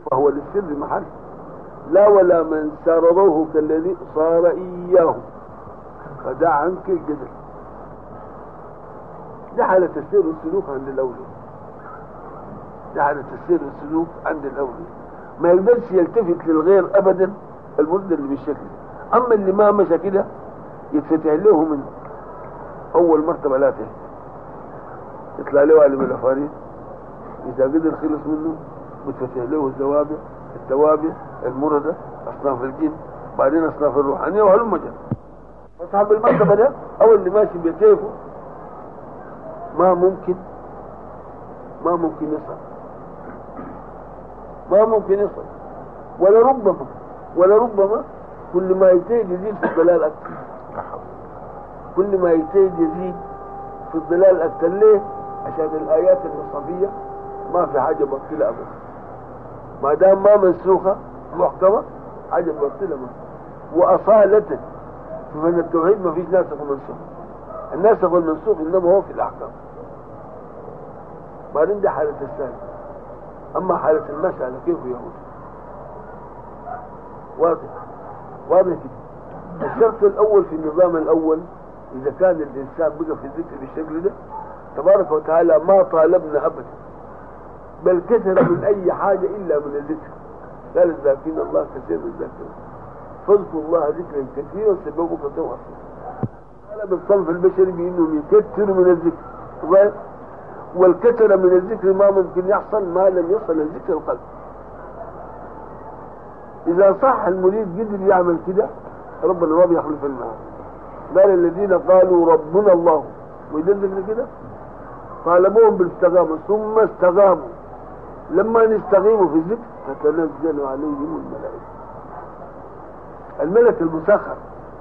فهو للسر محل لا ولا من سرروه كالذي صار إياه فدع عنك الجدل ده حالة السير والسلوك عند الأولياء ده حالة السير والسلوك عند الأولياء ما يقدرش يلتفت للغير أبدا المرد اللي بالشكل ده. أما اللي ما مشى كده يتفتح له من أول مرتبة لا تحت يطلع له عالم الأفاريد إذا قدر خلص منه بتفتح له الزوابع التوابع المردة أصناف الجن بعدين أصناف الروحانية وهلم جرى فصاحب المرتبة ده أو اللي ماشي بكيفه ما ممكن ما ممكن يصل ما ممكن يصل ولا ربما ولا ربما كل ما يزيد يزيد في الضلال أكثر كل ما يزيد يزيد في الضلال أكثر ليه؟ عشان الآيات النصفية ما في حاجة باطلة أبدا ما دام ما منسوخة محكمة حاجة باطلة ما وأصالة فمن التوحيد ما فيش ناسخ ومنسوخ الناسخ والمنسوخ إنما هو في الأحكام بعدين دي حالة الثاني أما حالة المسألة كيف يهود واضح واضح كده الشرط الأول في النظام الأول إذا كان الإنسان بقى في الذكر بالشكل ده تبارك وتعالى ما طالبنا أبدا بل كثر من أي حاجة إلا من الذكر قال الذاكرين الله كثير من الذاكرين فاذكروا الله ذكرا كثيرا سببوا فتوى قال بالصنف البشري بأنهم يكثروا من الذكر والكثر من الذكر ما ممكن يحصل ما لم يصل الذكر القلب إذا صح المريد قدر يعمل كده ربنا ما بيخلف المعاد قال الذين قالوا ربنا الله وإذا ذكر كده طالبوهم بالاستقامة ثم استقاموا لما نستقيموا في الذكر تتنزل عليهم الملائكة الملك المسخر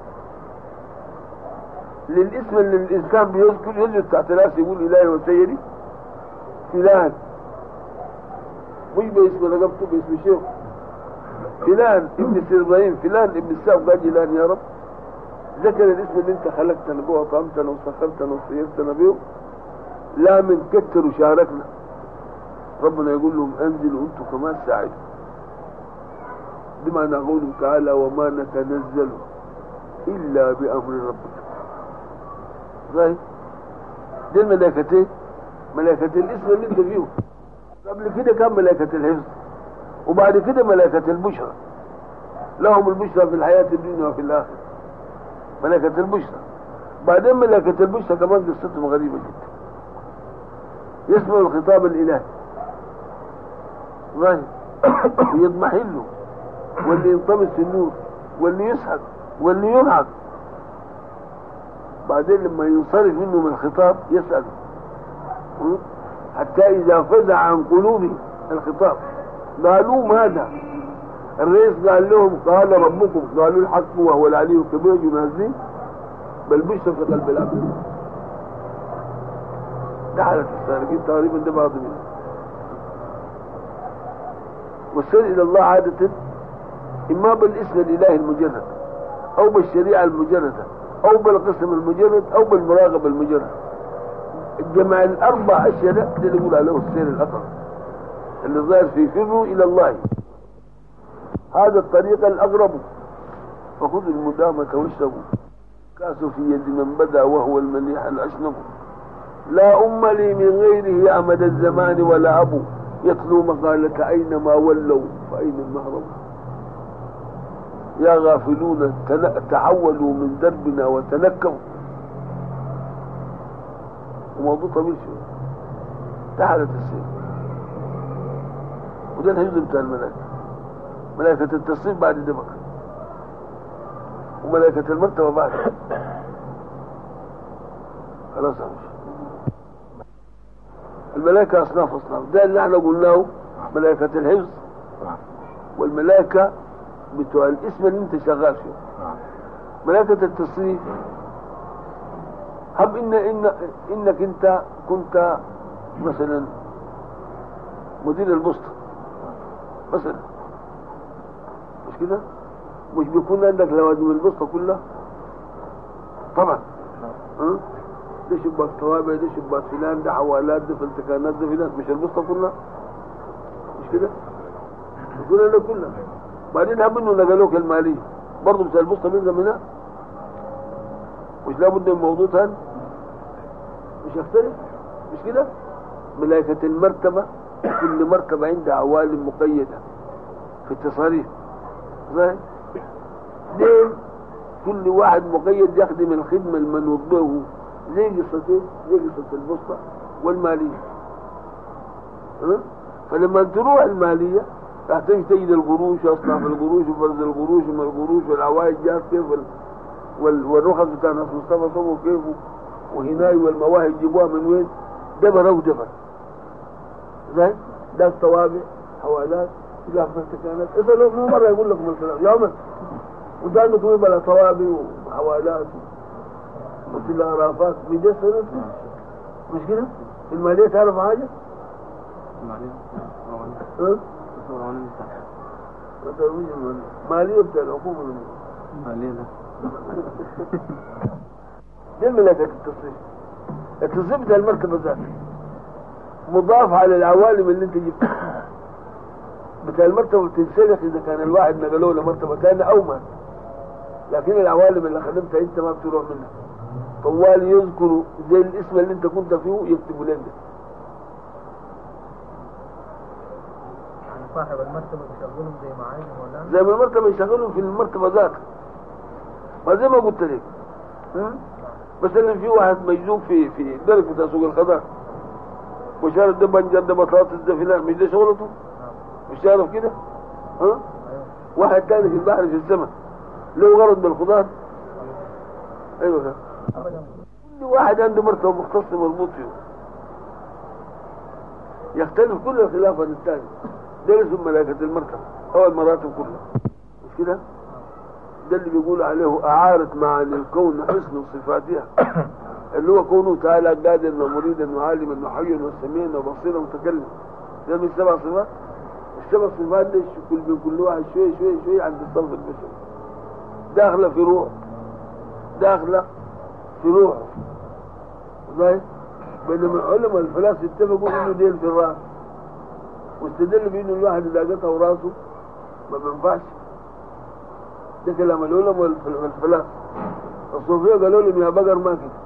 للاسم اللي الانسان بيذكر يجد تحت راسه يقول الهي وسيدي فلان مش باسم رقبته باسم شيخ فلان ابن سيد ابراهيم فلان ابن الساق قال جيلان يا رب ذكر الاسم اللي انت خلقتنا به وطعمتنا وسخرتنا وسيرتنا به لا من كتر وشاركنا ربنا يقول لهم انزلوا انتم كمان ساعدوا دي معنى قوله تعالى وما نتنزل الا بامر ربك صحيح دي الملائكتين ملائكة الاسم اللي انت فيه قبل كده كان ملائكة الحفظ وبعد كده ملائكة البشرى لهم البشرى في الحياة الدنيا وفي الآخرة ملائكة البشرى بعدين ملائكة البشرى كمان قصتهم غريبة جدا يسمع الخطاب الإلهي ظاهر ويضمحل له واللي ينطمس في النور واللي يسحق واللي ينعق بعدين لما ينصرف منه من الخطاب يسأل حتى إذا فزع عن قلوبهم الخطاب قالوا ماذا الرئيس قال لهم قال ربكم قالوا الحق وهو العلي الكبير ينازلين بل بشر في قلب العبد ده حالة السارقين تقريبا ده بعض منه والسر إلى الله عادة إما بالاسم الإلهي المجرد أو بالشريعة المجردة أو بالقسم المجرد أو بالمراقبة المجرد الجمع الأربع أشياء ده اللي يقول عليه السير الأقرب اللي ظاهر في فروا إلى الله هذا الطريق الأقرب فخذ المدامة واشربوا كاس في يد من بدا وهو المليح الأشنب لا أم لي من غيره أمد الزمان ولا أبو يتلو مقالة أينما ولوا فأين المهرب يا غافلون تحولوا من دربنا وتنكوا وموضوع طويل شوية ده حالة السير وده الحفظ بتاع الملائكة ملائكة التصريف بعد دمك وملائكة المرتبة بعد خلاص مش الملائكة أصناف أصناف ده اللي احنا قلناه ملائكة الحفظ والملائكة بتوع الاسم اللي انت شغال فيه ملائكة التصريف هب إن إن إنك أنت كنت مثلا مدير البوسطة مثلا مش كده؟ مش بيكون عندك لوازم البوسطة كلها؟ طبعا ها؟ ده شباك توابع ده شباك فلان ده حوالات ده فلتكانات ده فلان مش البوسطة كلها؟ مش كده؟ كلنا كلنا بعدين هم انه نقلوك المالية برضه بتاع البسطة من منها مش لابد من موضوع ثاني مش يختلف مش كده ملائكة المرتبة كل مرتبة عندها عوالم مقيدة في التصاريف فاهم ليه كل واحد مقيد يخدم الخدمة المنوط به زي قصتين زي قصة البسطة والمالية ها؟ فلما تروح المالية تحتاج تجد القروش أصناف القروش وفرز القروش وما القروش والعوائد جات كيف وال... وال... والرخص بتاع ناس مصطفى صبوا كيف وهناي والمواهب جيبوها من وين دبر أو دبر زين ده الطوابع حوالات لا كانت اسألوا مو مرة يقول لكم الكلام يوما وده انه كوي بلا طوابع وحوالات مثل الارافات بيدي سنة مش كده المالية تعرف حاجة؟ ها؟ مالية بتاع الحكومة مالية دي الملاكة التصريف التصريف بتاع المركبة ذاتها مضاف على العوالم اللي انت جبتها بتاع المرتبة بتنسلخ اذا كان الواحد نقلوه لمرتبة ثانية او مات لكن العوالم اللي خدمتها انت ما بتروح منها طوال يذكروا زي الاسم اللي انت كنت فيه يكتبوا لنا يعني صاحب المرتبة يشغلهم زي ما عايز ولا زي ما المرتبة يشغلهم في المرتبة ذاتها ما زي ما قلت لك ها؟ مثلا في واحد مجذوب في في درك بتاع سوق الخضار وشارب ده بنجر ده بطاطس ده فلان مش ده شغلته مش عارف كده ها ايوه واحد تاني في البحر في السماء له غرض بالخضار ايوه كده ابدا كل واحد عنده مرتبه مختص مربوط فيه يختلف كل خلاف عن الثاني ده اسم ملائكة المرتبة أو المراتب كلها مش كده؟ ده اللي بيقول عليه أعارة معاني الكون حسن صفاتها اللي هو كونه تعالى قادر ومريدا وعالما وحيا وسميعا وبصيرا ومتكلم ده من سبع صفات السبع صفات دي كل من كل واحد شوي شوي شوي عند الصنف البشري داخله في روح داخله في روح ظاهر بينما علماء الفلاسفه اتفقوا انه ديل في الراس واستدل بانه الواحد اذا قطعه راسه ما بينفعش ده كلام العلماء والف- والفلاسفه الصوفيه قالوا لهم يا بقر ما كده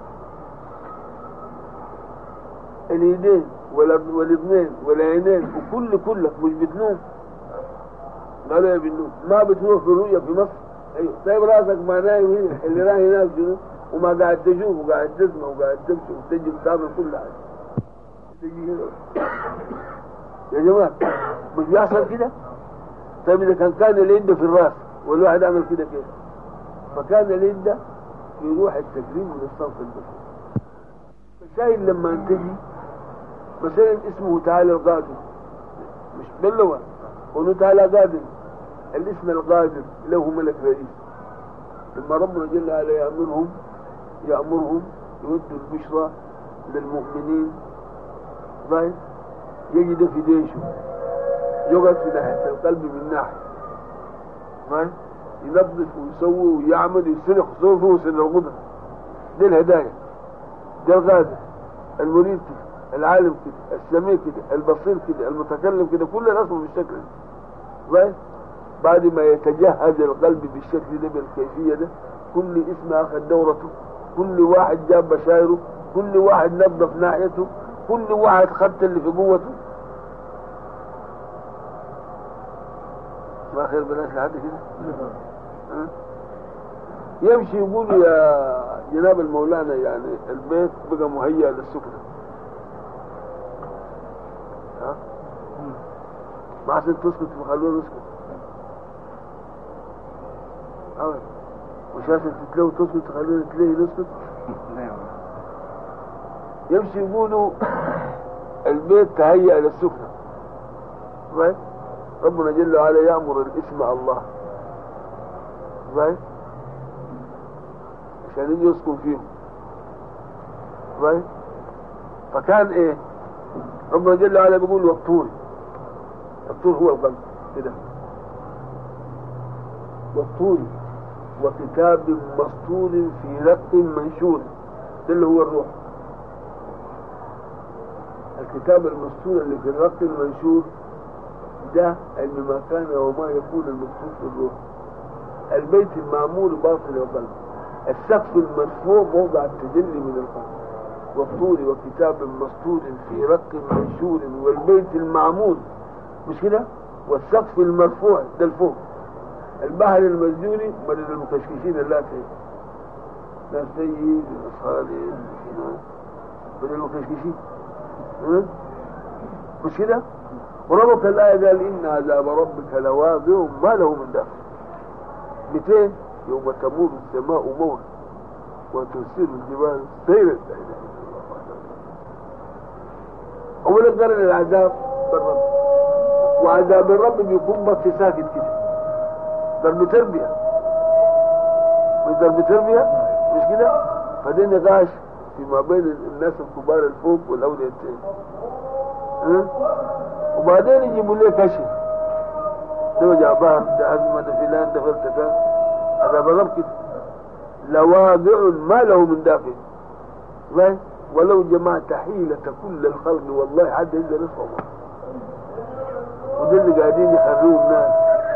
اليدين ولا- والاثنين والعينين وكل كلك مش بتنوم قالوا يا بنوم ما بتنوم في الرؤيا في مصر ايوه طيب راسك ما نايم هنا اللي راي هناك شنو وما قاعد تشوف وقاعد تسمع وقاعد تمشي وتجي تعمل كل حاجه تجي هنا يا جماعه مش بيحصل كده طيب اذا كان كان اليد في الراس والواحد عمل كده كده فكان اليد في روح التكريم من الصنف البشري مسائل لما تجي مثلا اسمه تعالى القادر مش باللغة وانه تعالى قادر الاسم القادر له ملك رئيس لما ربنا جل وعلا يأمرهم يأمرهم يودوا البشرى للمؤمنين طيب يجد في ديشه يقعد في ناحية القلب من ناحية طيب ينظف ويسوي ويعمل يسرق صوفه وسن القدرة دي الهدايا ده القادر المريد كده العالم كده السميع كده البصير كده المتكلم كده كل الاسم بالشكل ده طيب بعد ما يتجهز القلب بالشكل ده بالكيفية ده كل اسم اخذ دورته كل واحد جاب بشايره كل واحد نظف ناحيته كل واحد خدت اللي في قوته ما خير بلاش لحد كده ها؟ يمشي يقول يا جناب المولانا يعني البيت بقى مهيأ للسكنة ها ما عشان تسكت فخلوه يسكت أوي مش عشان تتلو تسكت تخلوه تليه يسكت يمشي يقولوا البيت تهيأ للسكنة right ربنا جل وعلا يأمر الاسم الله right عشان يجي يسكن فيهم right فكان ايه ربنا جل وعلا بيقول والطور الطور هو القلب كده والطور وكتاب مسطور في رق منشور ده اللي هو الروح الكتاب المسطور اللي في الرق المنشور ده علم ما كان وما يكون المكتوب في الروح البيت المعمور باطن القلب السقف المرفوع موضع التجلي من القلب والطور وكتاب مسطور في رق منشور والبيت المعمور مش كده والسقف المرفوع ده الفوق البحر المسجوري من المكشكشين اللاتي ناس سيد ناس من المكشكشين ها؟ مش كده وربك الآية قال إن عذاب ربك لواقع ما له من دافع 200 يوم تمور السماء مور وتسير الجبال سيرا أولا قرن العذاب بالرب وعذاب الرب بيكون بس ساكت كده ضرب تربية مش ضرب تربية مش كده فدي نقاش فيما بين الناس الكبار الفوق والأولياء التاني ها؟ وبعدين يجيبوا لي كشف ده وجع بحر ده أزمة ده فلان ده فلتكان عذاب الرب كده لواقع ما له من دافع right? ولو جمعت حيلة كل الخلق والله عد إلا نصف عمر وده اللي قاعدين يخرجوا الناس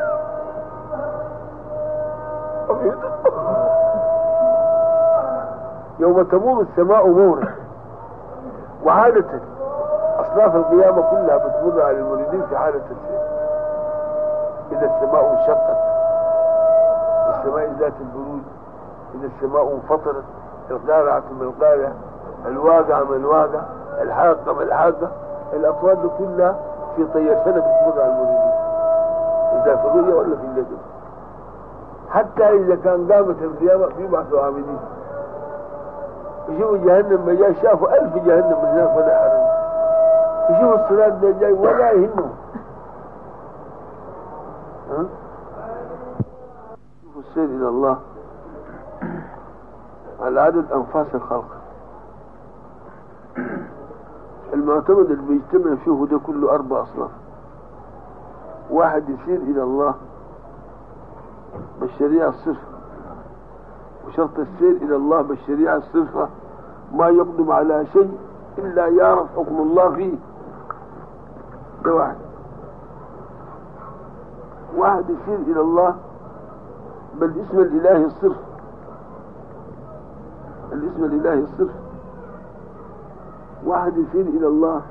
يوم تمور السماء مورا وعادة أصناف القيامة كلها بتمر على المريدين في حالة السير إذا السماء انشقت السماء ذات البروج إذا السماء انفطرت القارعة من القارعة الواقع من الواقع الحاقة من الحاقة الأصوات دي كلها في طيشنة بتمر على المريدين إذا في الرؤية ولا في الليل حتى إذا كان قامت القيامة بيبعثوا عاملين يشوفوا جهنم ما جاي شافوا ألف جهنم من هناك ولا حرم يشوفوا الصراط ده جاي ولا يهمهم ها؟ شوفوا السير إلى الله على عدد أنفاس الخلق المعتمد اللي بيجتمع فيه ده كله أربع أصناف واحد يسير إلى الله بالشريعة الصرفة وشرط السير إلى الله بالشريعة الصرفة ما يقدم على شيء إلا يعرف حكم الله فيه ده واحد واحد يسير إلى الله بالاسم الإلهي الصرف الاسم الإلهي الصرف واحد يسير إلى الله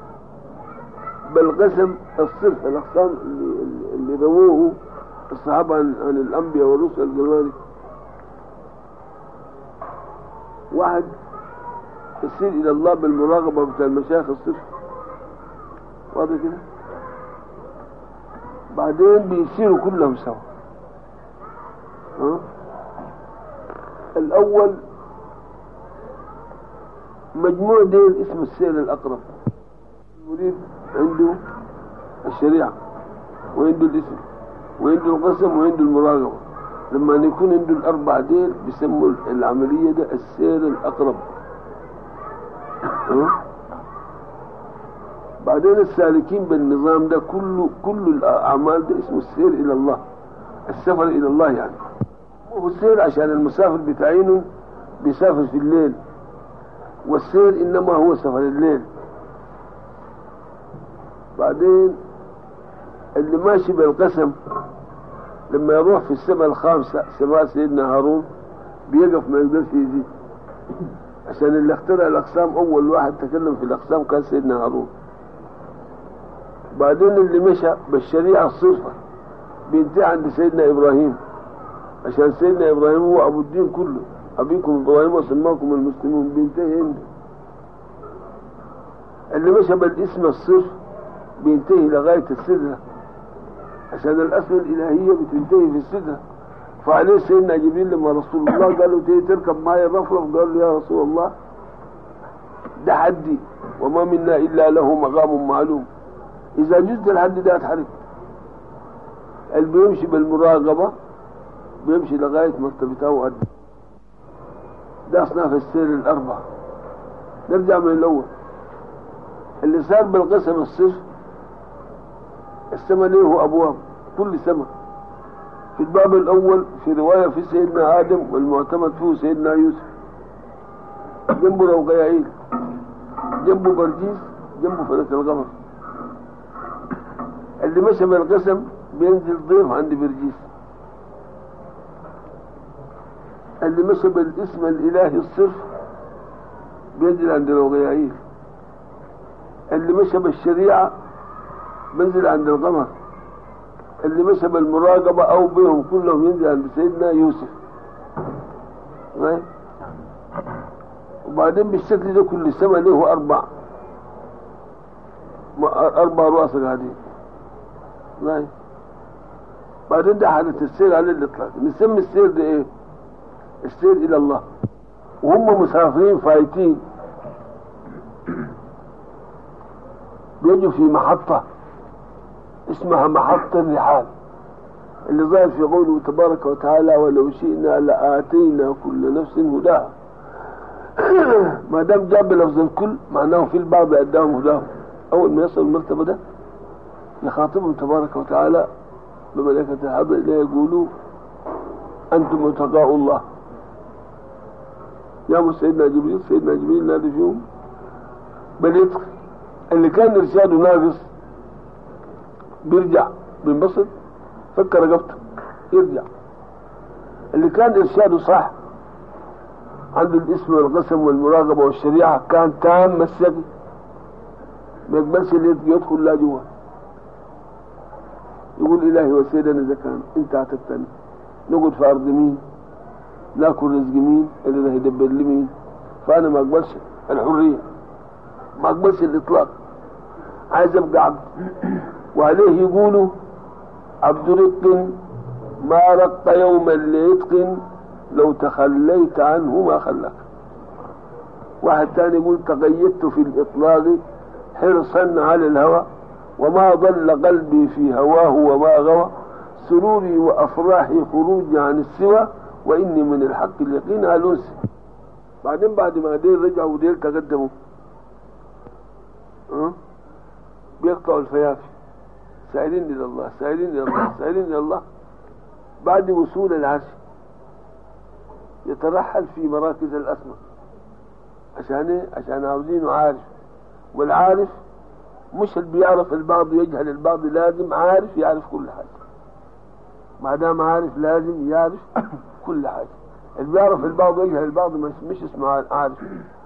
بالقسم الصرف الأقسام اللي, اللي رووه الصحابة عن, عن الأنبياء والرسل الجمالي واحد يسير إلى الله بالمراقبة بتاع المشايخ الصرف واضح كده بعدين بيصيروا كلهم سوا ها؟ الأول مجموع دين اسم السير الأقرب المريد عنده الشريعة وعنده الاسم وعنده القسم وعنده المراقبة لما يكون عنده الأربع دين بيسموا العملية ده السير الأقرب ها؟ بعدين السالكين بالنظام ده كله كل الأعمال ده اسمه السير إلى الله السفر إلى الله يعني هو السير عشان المسافر بتاعينه بيسافر في الليل والسير إنما هو سفر الليل بعدين اللي ماشي بالقسم لما يروح في السماء الخامسة سماء سيدنا هارون بيقف ما يقدرش يزيد عشان اللي اخترع الأقسام أول واحد تكلم في الأقسام كان سيدنا هارون بعدين اللي مشى بالشريعة الصرفة بينتهي عند سيدنا إبراهيم عشان سيدنا إبراهيم هو أبو الدين كله أبيكم إبراهيم وسماكم المسلمون بينتهي عنده اللي مشى بالاسم الصرف بينتهي لغاية السدرة عشان الأسماء الإلهية بتنتهي في السدرة فعليه سيدنا جبريل لما رسول الله قال له تيجي تركب معي الرفرف قال له يا رسول الله ده حدي وما منا إلا له مقام معلوم إذا جزت الحد ده اتحرك اللي بيمشي بالمراقبة بيمشي لغاية مرتبته وقد ده أصناف السير الأربعة نرجع من الأول اللي صار بالقسم الصفر السماء له أبواب كل سماء في الباب الأول في رواية في سيدنا آدم والمعتمد فيه سيدنا يوسف جنبه اللي مشى بالقسم بينزل ضيف عند برجيس اللي مشى بالاسم الالهي الصرف بينزل عند الوغياعيل اللي مشى بالشريعه بينزل عند القمر اللي مشى بالمراقبه او بهم كلهم ينزل عند سيدنا يوسف right? وبعدين بالشكل ده كل سنه له اربع اربع رؤساء قاعدين right? بعدين ده حالة السير على الاطلاق نسمي السير ده ايه السير الى الله وهم مسافرين فايتين بيجوا في محطة اسمها محطة الرحال اللي ظاهر في قوله تبارك وتعالى ولو شئنا لآتينا كل نفس هداها ما دام جاب لفظ الكل معناه في البعض أداهم هداهم أول ما يصل المرتبة ده يخاطبهم تبارك وتعالى بملائكة الحضر إليه يقولوا أنتم متقاء الله يا سيدنا جبريل سيدنا جبريل نادي فيهم باليتق اللي كان إرشاده ناقص بيرجع بينبسط فك رقبته يرجع اللي كان إرشاده صح عنده الاسم والقسم والمراقبة والشريعة كان تام السقي ما يقبلش اللي يدخل لا جوا يقول إلهي وسيدنا إذا كان أنت عتبتني نقعد في أرض مين ناكل رزق مين اللي ده يدبر لي مين فأنا ما أقبلش الحرية ما أقبلش الإطلاق عايز أبقى عبد وعليه يقولوا عبد رق ما رق يوما لعتق لو تخليت عنه ما خلاك واحد تاني يقول تقيدت في الإطلاق حرصا على الهوى وما ضل قلبي في هواه وما غوى سروري وأفراحي خروجي عن السوى وإني من الحق اليقين ألوس بعدين بعد ما ديل رجعوا وديل تقدموا أه؟ بيقطعوا الفيافي سائلين إلى الله سائلين إلى الله سائلين إلى الله بعد وصول العرش يترحل في مراكز الأسماء عشان ايه؟ عشان عاوزينه عارف والعارف مش اللي بيعرف البعض ويجهل البعض لازم عارف يعرف كل حاجة ما دام عارف لازم يعرف كل حاجة اللي بيعرف البعض ويجهل البعض مش, مش اسمه عارف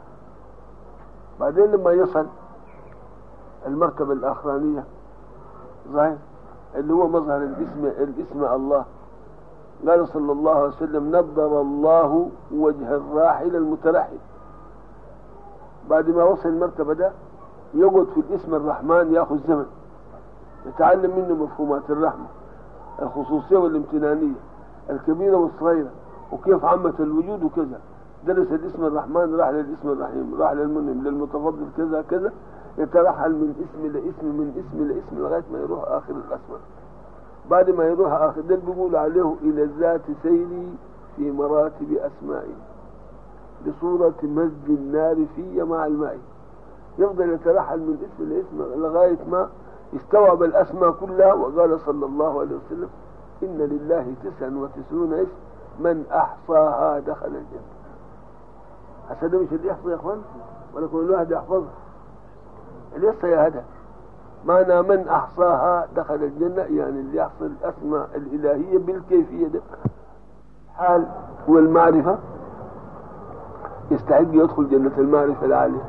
بعدين لما يصل المرتبة الأخرانية ظاهر اللي هو مظهر الاسم الاسم الله قال صلى الله عليه وسلم نظر الله وجه الراحل المترحل بعد ما وصل المرتبة ده يقعد في الاسم الرحمن ياخذ زمن يتعلم منه مفهومات الرحمة الخصوصية والامتنانية الكبيرة والصغيرة وكيف عامة الوجود وكذا درس الاسم الرحمن راح للاسم الرحيم راح للمنعم للمتفضل كذا كذا يترحل من اسم لاسم من اسم لاسم لغاية ما يروح آخر الأسماء بعد ما يروح آخر ده بيقول عليه إلى الذات سيري في مراتب أسمائي بصورة مزج النار في مع الماء يفضل يترحل من اسم لاسم لغاية ما استوعب الأسماء كلها وقال صلى الله عليه وسلم إن لله تسعا وتسعون اسم من أحصاها دخل الجنة هسه ده مش اللي يحصى يا اخوان ولا كل واحد يحفظها اللي يحصى يا هذا معنى من أحصاها دخل الجنة يعني اللي يحصل الأسماء الإلهية بالكيفية ده حال والمعرفة يستحق يدخل جنة المعرفة العالية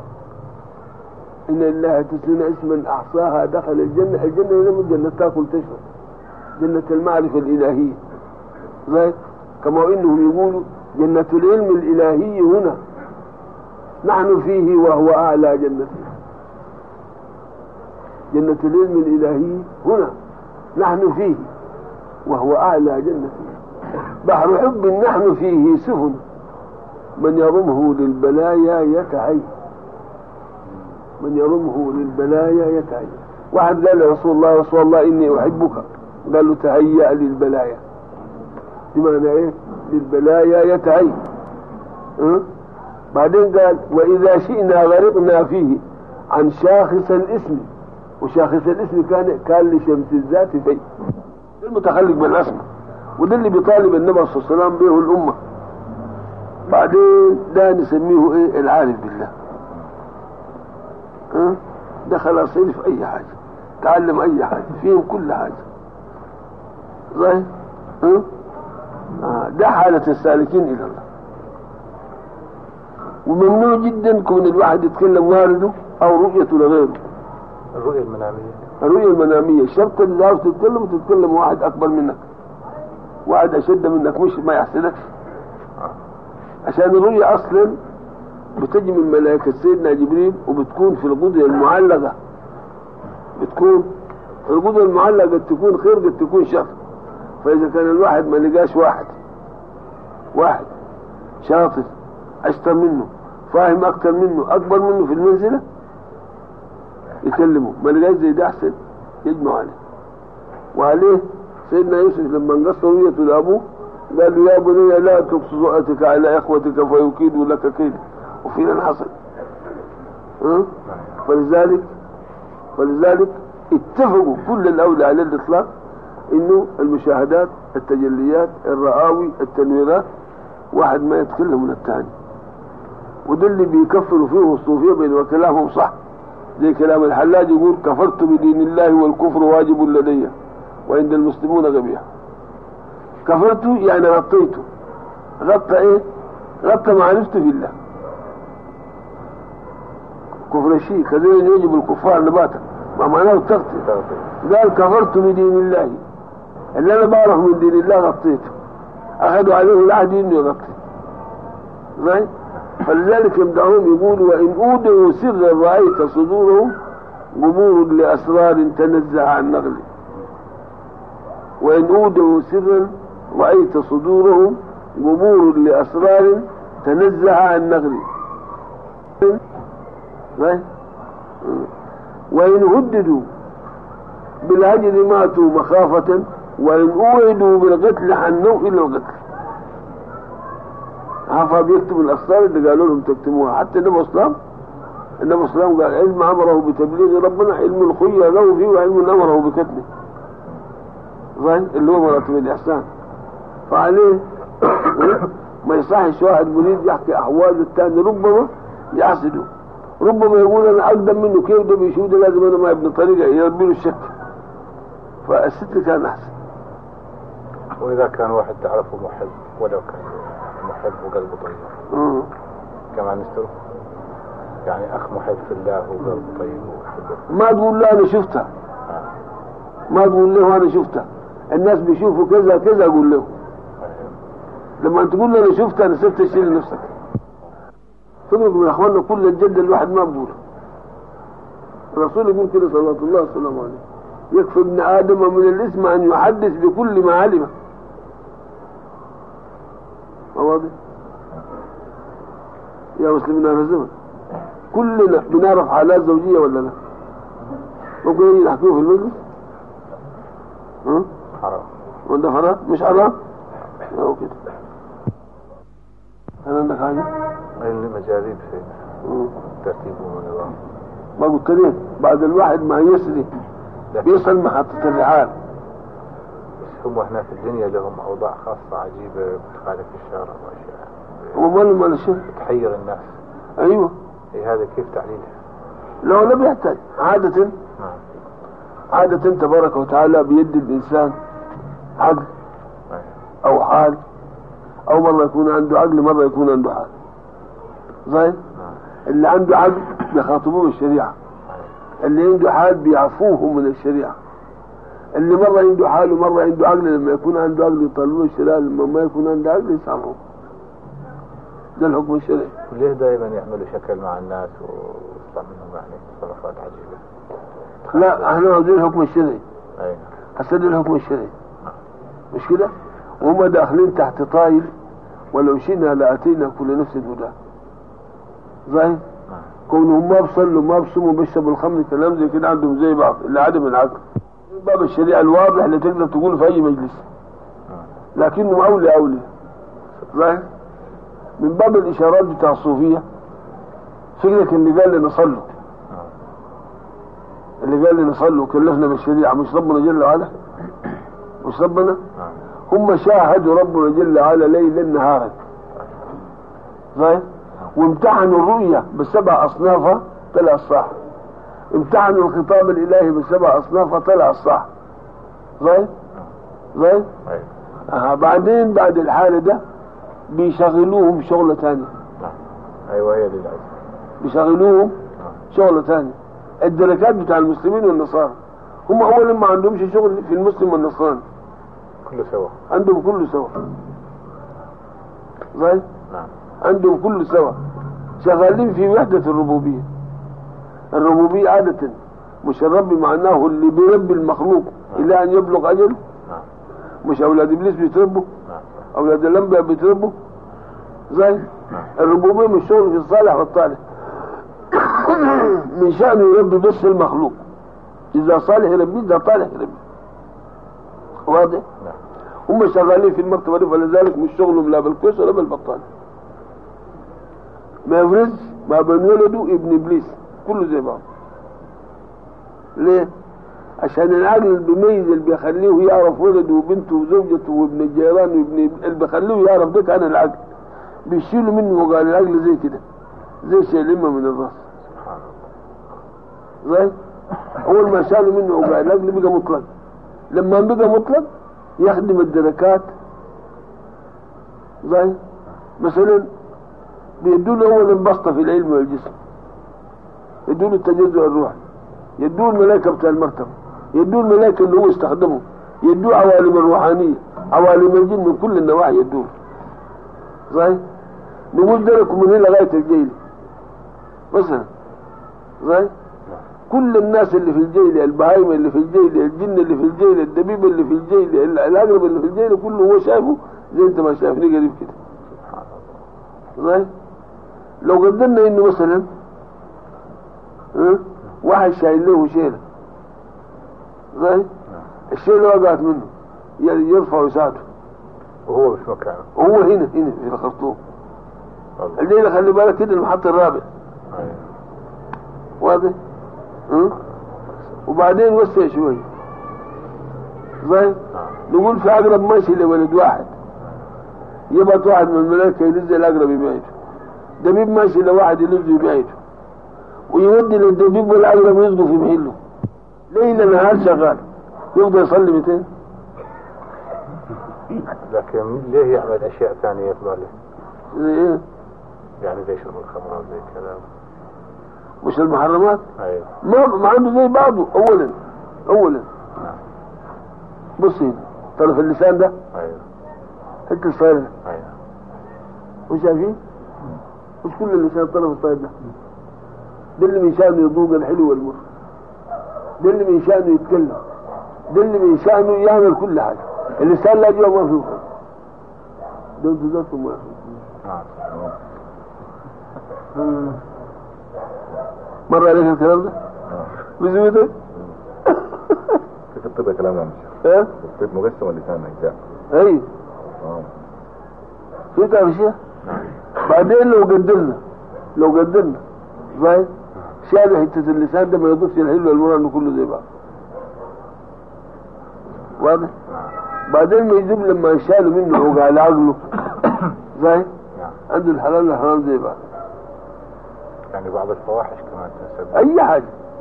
إن الله تسلم اسما أحصاها دخل الجنة الجنة لم الجنة تأكل تشرب جنة المعرفة الإلهية زي كما إنهم يقولوا جنة العلم الإلهي هنا نحن فيه وهو أعلى جنة جنة العلم الإلهي هنا نحن فيه وهو أعلى جنة بحر حب نحن فيه سفن من يرمه للبلايا يتعي من يرمه للبلايا يتعي واحد قال لرسول الله رسول الله إني أحبك قال له تهيأ للبلايا بمعنى إيه للبلايا يتعي أه؟ بعدين قال وإذا شئنا غرقنا فيه عن شاخص الاسم وشاخص الاسم كان كان لشمس الذات في المتخلق بالاسم وده اللي بيطالب النبي صلى الله عليه وسلم به الامه بعدين ده نسميه ايه العارف بالله ها ده خلاص يعرف اي حاجه تعلم اي حاجه فيهم كل حاجه ظاهر ها؟ آه، ده حالة السالكين إلى الله وممنوع جدا كون الواحد يتكلم والده أو رؤيته لغيره الرؤية المنامية الرؤية المنامية الشرط اللي عاوز تتكلم تتكلم واحد أكبر منك واحد أشد منك مش ما يحسدكش عشان الرؤية أصلا بتجي من ملائكة سيدنا جبريل وبتكون في القدرة المعلقة بتكون في القدرة المعلقة قد تكون خير قد تكون شر فإذا كان الواحد ما لقاش واحد واحد شاطر أشطر منه فاهم أكثر منه أكبر منه في المنزلة يكلمه ما لقاش زي ده أحسن يجمع عليه وعليه سيدنا يوسف لما انقص رؤيته لأبوه قال له يا بني لا تقص رؤيتك على إخوتك فيكيدوا لك كيدا وفينا حصل ها؟ فلذلك فلذلك اتفقوا كل الأولى على الإطلاق انه المشاهدات التجليات الرآوي التنويرات واحد ما يتكلم من الثاني وده اللي بيكفروا فيه الصوفية بين كلامهم صح زي كلام الحلاج يقول كفرت بدين الله والكفر واجب لدي وعند المسلمون قبيح كفرت يعني غطيته غطى ايه غطى معرفته بالله كفر شيء كذلك يجب الكفار نباتا ما معناه تغطي قال كفرت بدين الله اللي انا بعرف من دين الله غطيته اخذوا عليه العهد انه يغطي زي فلذلك يمدحون يقولوا وان اودعوا سرا رايت صدورهم قبور لاسرار تنزع عن نغل وان اودعوا سرا رايت صدورهم قبور لاسرار تنزع عن نغل زي وإن هددوا بالهجر ماتوا مخافة وإن أوعدوا بالقتل حنوا إلى القتل عفا بيكتب الأسرار اللي قالوا لهم تكتموها حتى النبي الإسلام النبي الإسلام قال علم أمره بتبليغ ربنا علم الخير له فيه وعلم أمره بكتله ظاهر اللي هو مراتب الإحسان فعليه ما يصحش واحد مريد يحكي أحوال الثاني ربما يحسده ربما يقول انا اقدم منه كيف ده بيشوف ده لازم انا ما ابن طريقه يربي له الشك فالست كان احسن وإذا كان واحد تعرفه محب ولو كان محب وقلبه طيب آه. كمان نستر يعني أخ محب في الله وقلبه طيب ويحبه ما تقول له انا شفتها ما تقول له انا شفتها الناس بيشوفوا كذا كذا اقول له لما تقول له انا شفتها انا سبت الشيء لنفسك فرق من اخواننا كل الجد الواحد ما بقول الرسول يقول كده صلى الله عليه وسلم يكفي ابن ادم من الاسم ان يحدث بكل ما علم ما واضح يا مسلمين هذا الزمن كلنا بنعرف حالات زوجيه ولا لا ممكن يجي نحكيه في المجلس ها حرام وده حرام مش حرام أو كده هل عندك حاجه المجاذيب في مم. ترتيب ونظام ما قلت ليه بعد الواحد ما يسري لكن بيصل محطة الرحال بس هم هنا في الدنيا لهم أوضاع خاصة عجيبة بتخالف الشرع وأشياء هو ماله مال الشيء تحير الناس ايوه إيه هذا كيف تعليله؟ لو لم يحتاج عادة نعم عادة تبارك وتعالى بيد الإنسان عقل أيوة. أو حال أو مرة يكون عنده عقل مرة يكون عنده حال زي نعم اللي عنده عقل بيخاطبوه بالشريعة اللي عنده حال بيعفوه من الشريعة اللي مرة عنده حال ومرة عنده عقل لما يكون عنده عقل يطلبوه الشريعة لما ما يكون عنده عقل يسامحوه ده الحكم الشرعي وليه دائما يعملوا شكل مع الناس ويطلع منهم يعني تصرفات عجيبة لا احنا عاوزين الحكم الشرعي أي حسن الحكم الشرعي مش كده وهم داخلين تحت طايل ولو شئنا لاتينا كل نفس هدى ظاهر نعم كونهم ما بصلوا ما بصوموا بيشربوا الخمر كلام زي كده عندهم زي بعض اللي عدم العقل باب الشريعه الواضح اللي تقدر تقوله في اي مجلس نعم لكنه اولي اولي ظاهر من باب الاشارات بتاع الصوفيه فكره اللي قال لنا صلوا نعم اللي قال لنا صلوا وكلفنا بالشريعه مش ربنا جل وعلا مش ربنا نعم هم شاهدوا ربنا جل وعلا ليلا نهارا ظاهر وامتحنوا الرؤية بسبع أصنافها طلع صح امتحنوا الخطاب الالهي بسبع اصناف فطلع الصح زي زي أيوة. آه بعدين بعد الحالة ده بيشغلوهم شغلة تانية نعم أيوة هي دي العزة بيشغلوهم شغلة تانية الدركات بتاع المسلمين والنصارى هم اولا ما عندهمش شغل في المسلم والنصراني كله سوا عندهم كله سوا زي نعم عندهم كله سوا شغالين في وحدة الربوبية الربوبية عادة مش الرب معناه اللي بيربي المخلوق إلى أن يبلغ أجله نعم مش أولاد إبليس بيتربوا نعم أولاد الأنبياء بيتربوا زي الربوبية مش شغل في الصالح والطالح من شأنه يربي بس المخلوق إذا صالح يربيه إذا طالح يربيه واضح؟ نعم هم شغالين في المكتبة دي فلذلك مش شغلهم لا بالكويس ولا بالبطال ما يفرز ما بين ولده ابن ابليس كله زي بعض ليه؟ عشان العقل اللي بيميز اللي بيخليه يعرف ولده وبنته وزوجته وابن الجيران وابن اللي بيخليه يعرف ده كان العقل بيشيلوا منه وقال العقل زي كده زي شيء لمه من الراس سبحان الله زي اول ما شالوا منه وقال العقل بقى مطلق لما بقى مطلق يخدم الدركات زي مثلا بيدوا له اول بسطه في العلم والجسم يدوا له التجزؤ الروحي يدوا الملائكه بتاع المرتبه يدوا الملائكه اللي هو استخدمه يدوا عوالم الروحانيه عوالم الجن من كل النواحي يدوا زي نقول دركوا من هنا لغايه الجيل مثلا زي كل الناس اللي في الجيل البهايم اللي في الجيل الجن اللي في الجيل الدبيب اللي في الجيل العقرب اللي في الجيل كله هو شايفه زي انت ما شايفني قريب كده سبحان الله زي لو قدرنا انه مثلا ها واحد شايل له شيله زي الشيله وقعت منه ي- يرفع ويساعده وهو مش مكانه وهو هنا هنا في الخرطوم الله الليله خلي بالك كده المحط الرابع أيوة. واضح ها وبعدين وسع شوي زي نعم نقول في عقرب ماشي لولد واحد يبعت واحد من الملائكة يلز العقرب يبعده دبيب ماشي لواحد يلز يبعده ويودي للدبيب والعقرب يصدوا في محله ليل نهار شغال يفضل يصلي 200 لكن ليه يعمل أشياء ثانية في باله زي ايه يعني زي شرب الخمر وزي كذا مش المحرمات أيوة ما ما عنده زي بعضه اولا اولا نعم بص هنا طرف اللسان ده أيوة حته الصغيره ده. أيوة مش شايفين؟ مش كل اللسان الطرف الصغير ده ده اللي من شأنه يذوق الحلو والمر ده اللي من شأنه يتكلم ده اللي من شأنه يعمل كل حاجة اللسان لا جوا ما فيه حاجة ده انتوا ذاتكم ما فيه نعم مرة عليك الكلام ده؟ بزويتك؟ في الطب كلام عن الشيخ ها؟ الطب مقسم اللسان اجزاء ايوه اه في تعرف شيء؟ بعدين لو قدرنا لو قدرنا فاهم؟ شالوا حتة اللسان ده ما يضيفش الحلو والمر انه كله زي بعض واضح؟ بعدين ما يجيب لما شالوا منه عقال عقله فاهم؟ نعم عنده الحلال والحرام زي بعض يعني بعض الفواحش كمان تنسب اي حاجة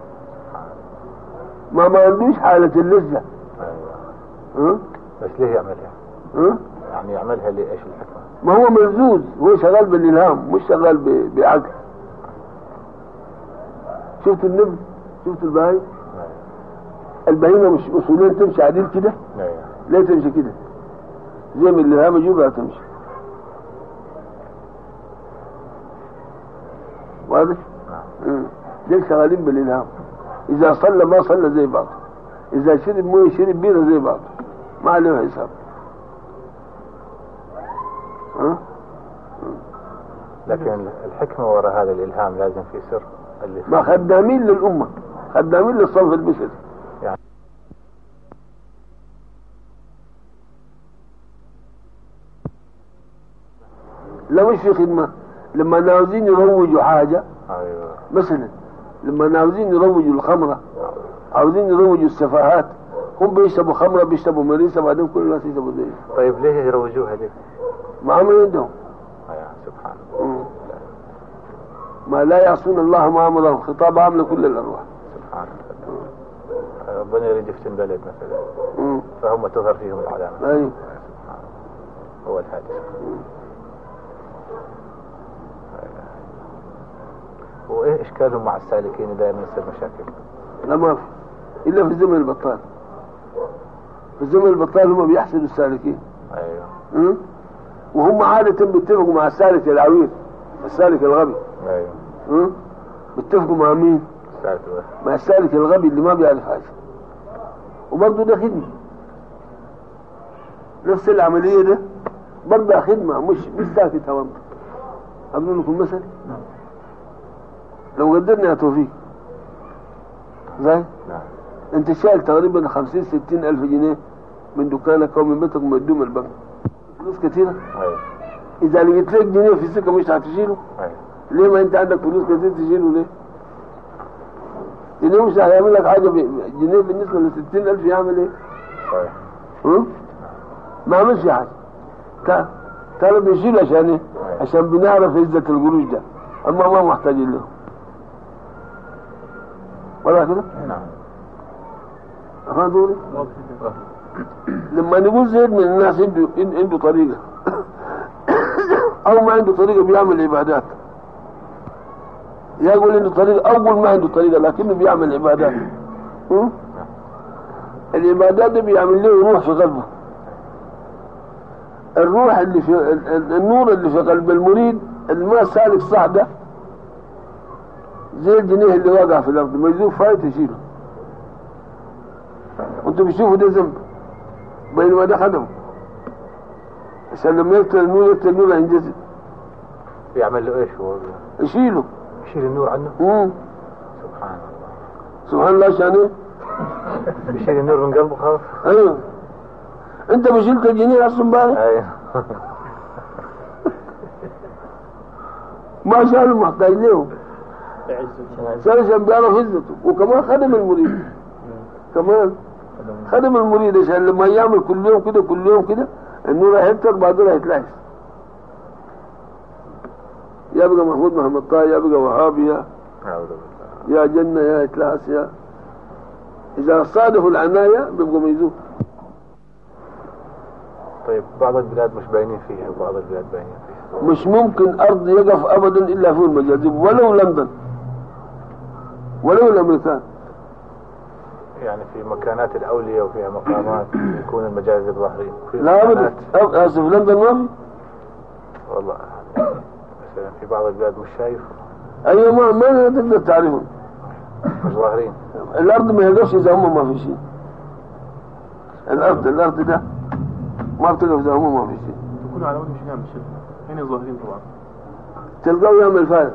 ما ما عندوش حالة اللذة أيوة ها؟ بس ليه يعملها؟ ها؟ يعني يعملها لإيش الحكمة؟ ما هو ملزوز هو شغال بالالهام مش شغال ب- بعقل شفت النمل شفت البهايم أيوة البهيمه مش اصوليا تمشي عديل كده أيوة لا تمشي كده زي ما الالهام يجيبها تمشي واضح؟ نعم مم. دول شغالين بالالهام اذا صلى ما صلى زي بعض اذا شرب مويه شرب بيره زي بعض ما عليه حساب ها؟ لكن الحكمة وراء هذا الإلهام لازم في سر اللي ما خدامين للامه خدامين للصنف البشري يعني لا مش في خدمه لما عاوزين يروجوا حاجه أيوة مثلا لما عاوزين يروجوا الخمره عاوزين يروجوا السفاهات هم بيشربوا خمره بيشربوا مريسه بعدين كل الناس يشربوا زي طيب ليه يروجوها ليه؟ ما عملوا عندهم أيوة سبحان الله مم. ما لا يعصون الله ما امرهم خطاب عام لكل الارواح سبحان الله ربنا يريد يفتن بلد مثلا مم. فهم تظهر فيهم العلامة ايوه هو الحادث وايه اشكالهم مع السالكين دائما يصير مشاكل لا ما في الا في زمن البطال في زمن البطال هم بيحسدوا السالكين ايوه مم. وهم عادة بيتفقوا مع السالك العويل السالك الغبي ايوه مم. بيتفقوا مع مين؟ ساعة مع السالك الغبي اللي ما بيعرف حاجة وبرضه ده خدمة نفس العملية ده برضه خدمة مش مش ساكت هوام أضرب لكم مثل لو قدرنا يا توفيق زي نعم انت شايل تقريبا خمسين ستين ألف جنيه من دكانك أو من بيتك مقدوم البنك فلوس كثيرة ايوه إذا لقيت لك جنيه في السكة مش هتشيله ايوه ليه ما أنت عندك فلوس كثير تشيله ليه؟ جنيه مش هيعمل لك حاجة ب- جنيه بالنسبة لستين ألف يعمل إيه؟ صحيح هم؟ ما عملش حاجة كان كانوا بيشيل عشان إيه؟ عشان بنعرف عزة القروش ده أما ما محتاجين له ولا كده؟ نعم أفهم لما نقول زيد من الناس عنده عنده طريقة أو ما عنده طريقة بيعمل عبادات يقول عنده طريقة أول ما عنده طريقة لكنه بيعمل عبادات م? العبادات دي بيعمل له روح في قلبه الروح اللي في ال- ال- النور اللي في قلب المريد اللي ما سالك صح ده زي الجنيه اللي واقع في الأرض ما يزوق فايت يشيله وانتوا بتشوفوا ده ذنب بينما ده خدم عشان لما يقتل النور يقتل النور ينجزم يعمل له ايش هو يشيله يشيل النور عنه مم. سبحان الله سبحان الله عشان ايه؟ بيشيل النور من قلبه خلاص ايوه انت ما شلت الجنيه اصلا امبارح ايوه ما شالوا محتاج لهم شال عشان بيعرف عزته وكمان خدم المريد كمان خدم المريد عشان لما يعمل كل يوم كده كل يوم كده النور هيكتر بعدين هيتلعش يبقى محمود محمد طه يبقى وهابي يا اعوذ بالله يا جنة يا إتلاس يا إذا صادفوا العناية بيبقوا ميزوك طيب بعض البلاد مش باينين فيها وبعض البلاد باينين فيها مش ممكن أرض يقف أبدا إلا فيه المجاذب ولو لندن ولو الأمريكان يعني في مكانات الأولية وفيها مقامات يكون المجازر ظاهرين في لا أبدا مكانات- أو- آسف لندن ما في والله مثلا في بعض البلاد مش شايف أيوة ما ما تقدر تعرفهم مش ظاهرين الأرض ما يقفش إذا هم ما في شيء الأرض الأرض ده ما بتقف إذا هم ما في شيء تكون على وجه مش نعمل شيء هنا ظاهرين طبعا تلقاه يعمل فعل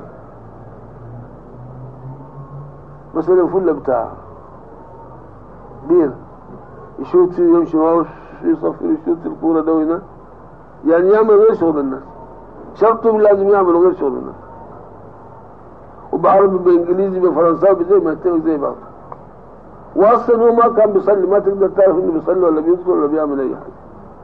مثلا فلة بتاع بير يشوت فيه يمشي معه يصفر يشوت الكورة ده وهنا يعني يعمل غير شغل الناس شرطهم لازم يعملوا غير شغل الناس وبعربي بانجليزي بفرنساوي زي ما يتفق زي بعض واصلا هو ما كان بيصلي ما تقدر تعرف انه بيصلي ولا بيدخل ولا بيعمل اي حاجه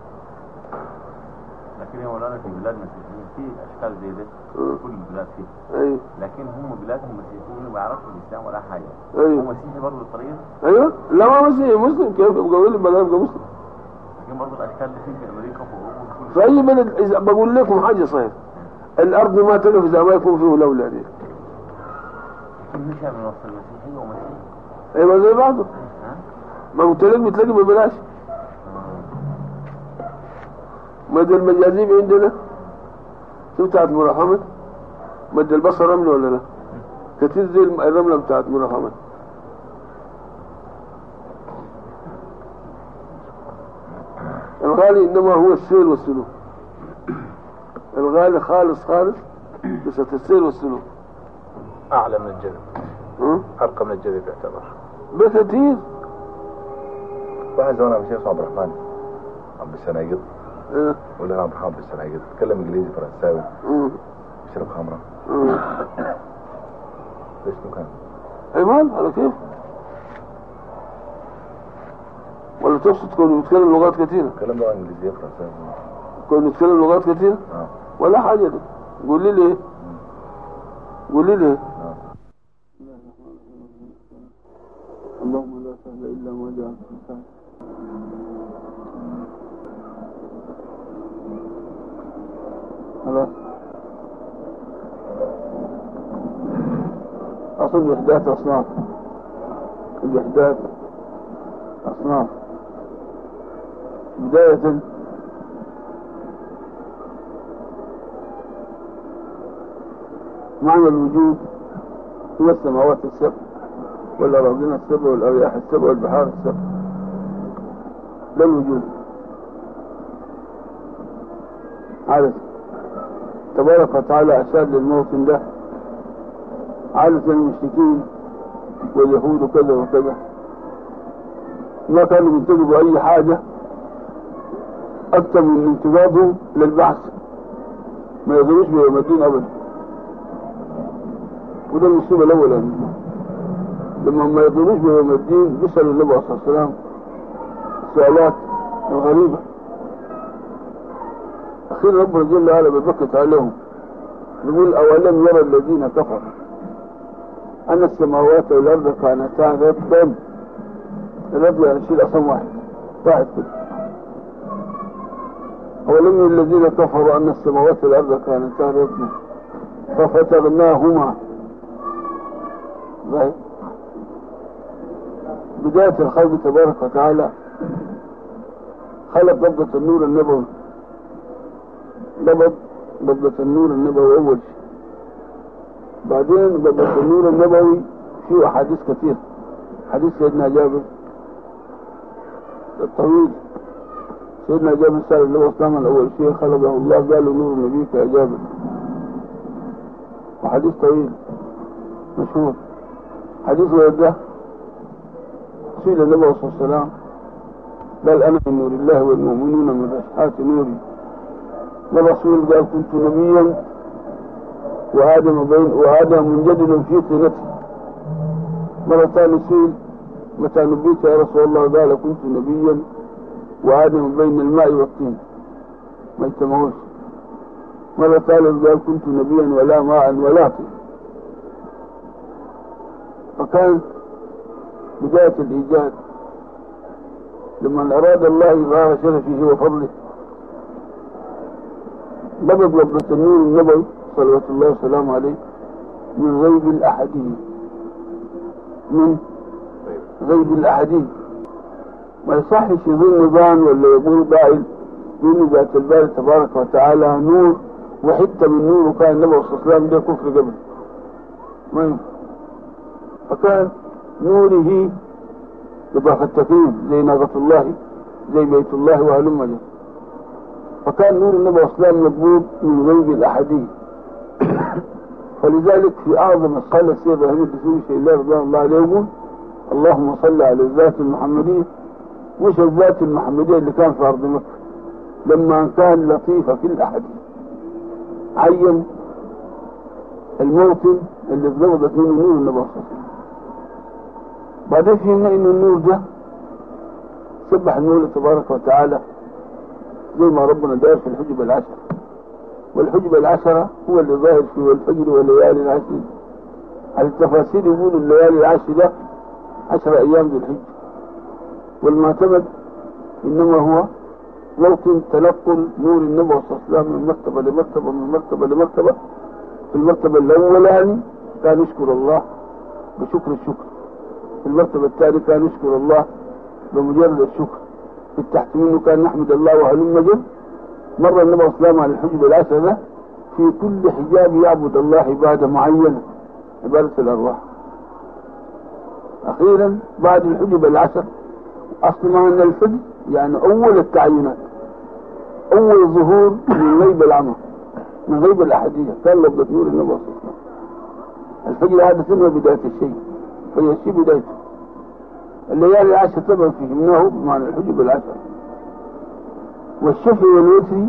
لكن يا مولانا في بلاد مسيحيين في اشكال زي ده مم. كل البلاد فيه ايوه لكن هم بلادهم مسيحيين ما يعرفوا الاسلام ولا حاجه ايوه هو مسيحي برضه بالطريقه ايوه لا ما مسيحي مسلم كيف يبقى يقول لي بلا يبقى مسلم لكن برضه الاشكال دي في امريكا وفي اوروبا وفي في كل اي بلد اذا بقول لكم حاجه صحيح الارض ما تقف اذا ما يكون فيه لولا دي لكن مشى من وسط المسيحيه ومسيحي ايوه زي بعضه ها؟ ما قلت لك بتلاقي ببلاش مد المجاذيب عندنا شوف بتاعت مرحمة مد البصر رمل ولا لا كتير زي الم- الرملة بتاعت مرحمة الغالي انما هو السير والسلوك الغالي خالص خالص بس السير والسلوك أعلى من الجذب ها؟ أرقى من الجذب يعتبر بكثير واحد زمان ابو شيخ عبد الرحمن عبد السناجد اه، ولا انا عبد الرحمن عبد السناجد تكلم انجليزي فرنساوي اه، يشرب خمره اه. ليش كان ايمان على كيف ولا تقصد كونه يتكلم لغات كثيرة تكلم لغه انجليزيه فرنساوي كونه يتكلم لغات كثيرة اه ولا حاجة دي قول لي ليه قول لي ليه اللهم لا سهل إلا ما جعلته سهلا خلاص أصل الوحدات أصناف الوحدات أصناف بداية معنى الوجود هو السماوات السبع والأراضين السبع والأرياح السبع والبحار السبع ده الوجود عادة تبارك وتعالى أشاد للموطن ده عادة المشركين واليهود وكذا وكذا ما كانوا بينتجبوا أي حاجة أكثر من انتجابهم للبحث ما يقدروش بيوم الدين أبدا وده المصيبة الأول يعني. لما ما يقدروش بيوم الدين بيسألوا النبي صلى الله عليه وسلم السؤالات الغريبة أخيرا ربنا جل وعلا بيبكت عليهم يقول أولم يرى الذين كفروا أن السماوات والأرض كانتا رتبا الرب يعني شيل أصلا واحد واحد كده أولم يرى الذين كفروا أن السماوات والأرض كانتا رتبا ففتغناهما ظاهر بداية الخلق تبارك وتعالى خلق ضبطة النور النبوي ضبط ضبطة النور النبوي أول شيء بعدين ضبطة النور النبوي فيه أحاديث كثير حديث سيدنا جابر الطويل سيدنا جابر سأل النبي صلى الله عليه وسلم أول شيء خلقه الله قال له نور نبيك يا جابر وحديث طويل مشهور حديث ورده سئل النبي صلى الله عليه وسلم قال انا من نور الله والمؤمنون من رشحات نوري والرسول قال كنت نبيا وادم بين وادم منجدل في طينته مرة ثانية سئل متى نبيت يا رسول الله قال كنت نبيا وادم بين الماء والطين ما يجتمعوش مرة ثالث قال كنت نبيا ولا ماء ولا طين فكان بداية الإيجاد لما أراد الله إظهار شرفه وفضله بدأ لبنة النور النبوي صلوات الله وسلامه عليه من غيب الأحدية من غيب الأحدية ما يصحش يظن ظان ولا يقول قائل يقول ذات الباري تبارك وتعالى نور وحتة من نور وكان النبي صلى الله عليه وسلم ده كفر قبل ما ينفع فكان نوره إضافة التكريم زي ناقة الله زي بيت الله وهلم جل فكان نور النبي صلى الله عليه وسلم مقبول من غيب الأحدية فلذلك في أعظم الصلاة السيد إبراهيم الدسوقي شيء الله رضوان الله عليه يقول اللهم صل على الذات المحمدية مش الذات المحمدية اللي كان في أرض مكة لما كان لطيفة في الأحدية عين الموطن اللي اتزودت منه نور النبي صلى الله عليه وسلم بعدين فهمنا ان النور ده سبح النور تبارك وتعالى زي ما ربنا داير في الحجب العشرة والحجب العشرة هو اللي ظاهر فيه الفجر والليالي العشر على التفاسير يقولوا الليالي العشر ده عشر ايام ذي الحجة والمعتمد انما هو موطن تنقل نور النبي صلى الله عليه وسلم من مرتبة لمرتبة من مرتبة لمرتبة في المرتبة الأولاني كان يشكر الله بشكر الشكر في المرتبة الثانية كان يشكر الله بمجرد الشكر في التحت منه كان نحمد الله وهلم جد مر النبي صلى الله عليه وسلم على الحجب العشرة ده في كل حجاب يعبد الله عبادة معينة عبادة الأرواح أخيرا بعد الحجب العشر أصل معنى الفجر يعني أول التعينات أول ظهور من غيب العمى من غيب الأحدية كان لفظة نور النبي صلى الله عليه وسلم الفجر عادة هو بداية الشيء فهي الشيء بدايته الليالي العشر طبعا فهمناه بمعنى الحجب العشر والشفع والوتر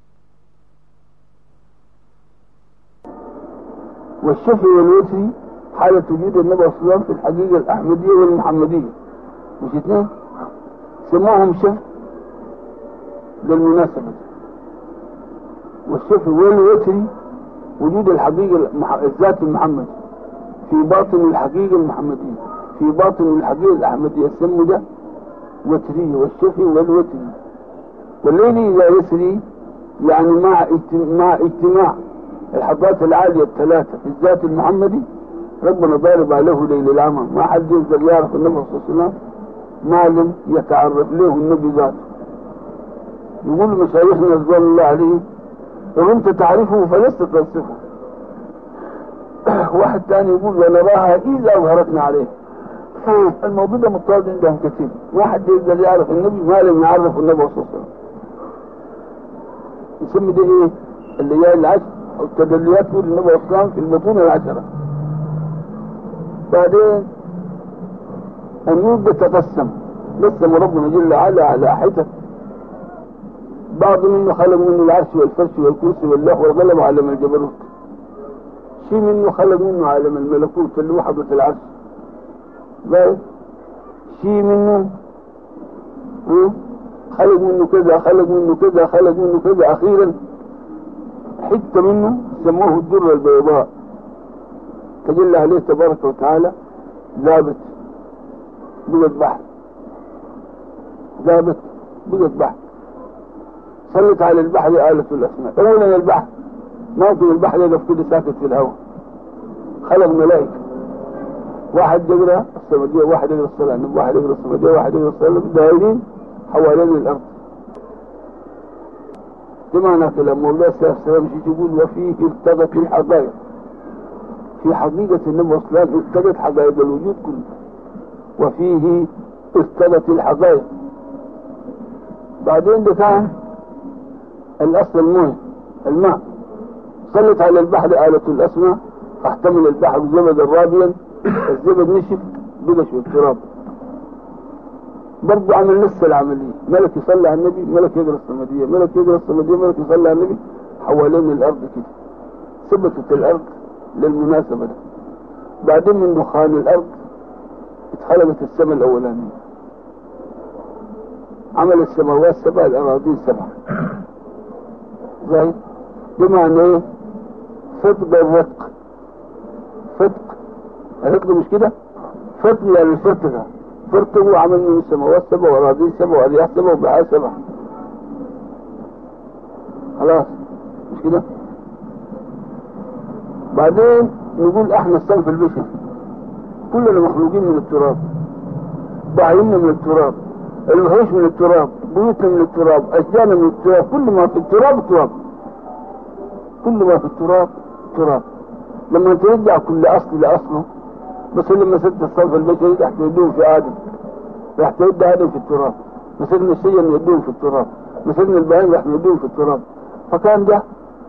والشفع والوتر حالة وجود النبي صلى الله عليه وسلم في الحقيقة الأحمدية والمحمدية مش اثنين سموهم شف للمناسبة والشف والوتري وجود الحقيقة المح... الذات المحمدي في باطن الحقيقة المحمدية في باطن الحقيقة الأحمدية سموا ده وترية والشفي والوتري والليل إذا يسري يعني مع اجت- مع اجتماع الحضارات العالية الثلاثة في الذات المحمدي ربنا ضارب عليه ليل العمى ما حد يقدر يعرف النبي صلى الله عليه وسلم ما لم يتعرف له النبي ذاته يقول مشايخنا رضوان الله عليهم لو انت تعرفه فلست تصفه واحد ثاني يقول ونراها اذا اظهرتنا عليه الموضوع ده مضطرد عندهم كثير ما حد يقدر يعرف النبي ما لم يعرف النبي صلى الله عليه وسلم يسمي ده ايه الليالي العشر او التدليات تقول النبي صلى الله عليه وسلم في البطون العشرة بعدين النور بتقسم قسم ربنا جل وعلا على حتت بعض منه خلق منه العرش والفرش والكرسي والله والغلب وعلم الجبروت شيء منه خلق منه عالم الملكوت اللي هو حضرة العرش باين شيء منه ها؟ خلق منه كذا خلق منه كذا خلق منه كذا اخيرا حته منه سموه الدره البيضاء تجلى عليه تبارك وتعالى ذابت بقت بحر ذابت بقت بحر صلت على البحر آلة الأسماء أولا البحر ما يمكن البحر يقف كده ساكت في الهواء خلق ملائكة واحد يقرا الصمدية واحد يقرا الصلاة النبي واحد يقرا الصمدية واحد يقرا الصلاة دايرين حوالين الأرض سمعنا كلام مولاي صلى الله عليه وسلم شي يقول وفيه ارتبط الحقائق في حقيقة النبي صلى الله عليه وسلم ارتبط حقائق الوجود كله وفيه ارتبط الحقائق بعدين ده كان الأصل المويه الماء صلت على البحر آلة الأسماء فاحتمل البحر زبدا رابيا الزبد نشف بقى شوية تراب برضه عمل نفس العملية ملك يصلي على النبي ملك يقرا الصمدية ملك يقرا الصمدية ملك يصلي على النبي حوالين الأرض كده ثبتت الأرض للمناسبة ده بعدين من دخان الأرض اتخلقت السماء الأولانية عمل السماوات سبع الأراضين سبع زي بمعنى ايه فتق الرتق فتق الرتق مش كده فتق يعني الفرتقة فرتق وعمل من السماوات سبع وأراضين سبع وأرياح سبع وبحار سبع خلاص مش كده بعدين نقول احنا الصنف البشري كلنا مخلوقين من التراب ضاعيننا من التراب الوحوش من التراب بيوتنا من التراب اشجارنا من التراب كل ما في التراب تراب كل ما في التراب تراب لما ترجع كل اصل لاصله بس لما سد الصنف البشري راح توديهم في ادم راح تودي ادم في التراب مسكنا الشيء نوديهم في التراب مسكنا البهائم راح نوديهم في التراب فكان ده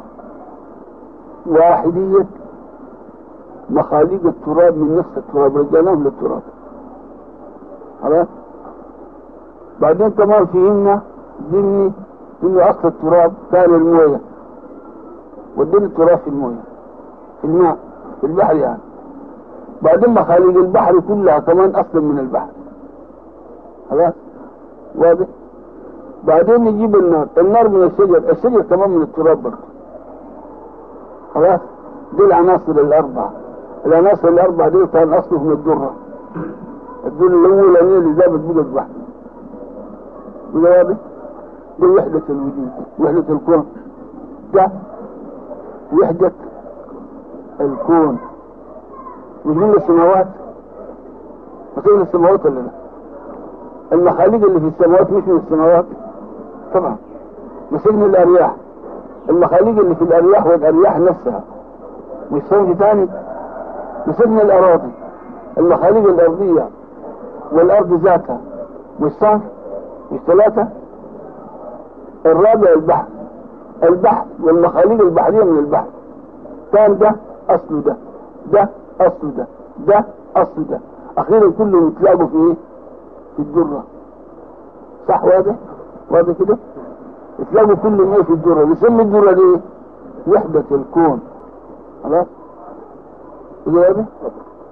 واحدية مخاليق التراب من نفس التراب رجعناهم للتراب خلاص بعدين كمان فهمنا ضمني انه اصل التراب كان المويه ودينا التراب في المويه في الماء في البحر يعني بعدين مخاليق البحر كلها كمان اصلا من البحر خلاص واضح بعدين نجيب النار النار من الشجر الشجر كمان من التراب برضه خلاص دي العناصر الأربعة العناصر الأربعة دي كان أصله من الذرة الذرة الأولانية اللي ذابت بقت بحر وده واضح دي وحدة الوجود وحدة الكون ده وحدة الكون مش من السماوات مش من السماوات ولا لا المخاليق اللي في السماوات مش من السماوات طبعا مش من الأرياح المخاليق اللي في الأرياح والأرياح نفسها مش صنف ثاني مسكنا الأراضي المخاليق الأرضية والأرض ذاتها مش صنف مش ثلاثة الرابع البحر البحر والمخاليق البحرية من البحر كان ده أصله ده ده أصله ده ده أصله ده أخيرا كلهم يتلاقوا في إيه؟ في الذرة صح واضح؟ واضح كده؟ يتلاقوا كلهم ايه في الذرة نسمي الذرة دي وحدة الكون خلاص كده واضح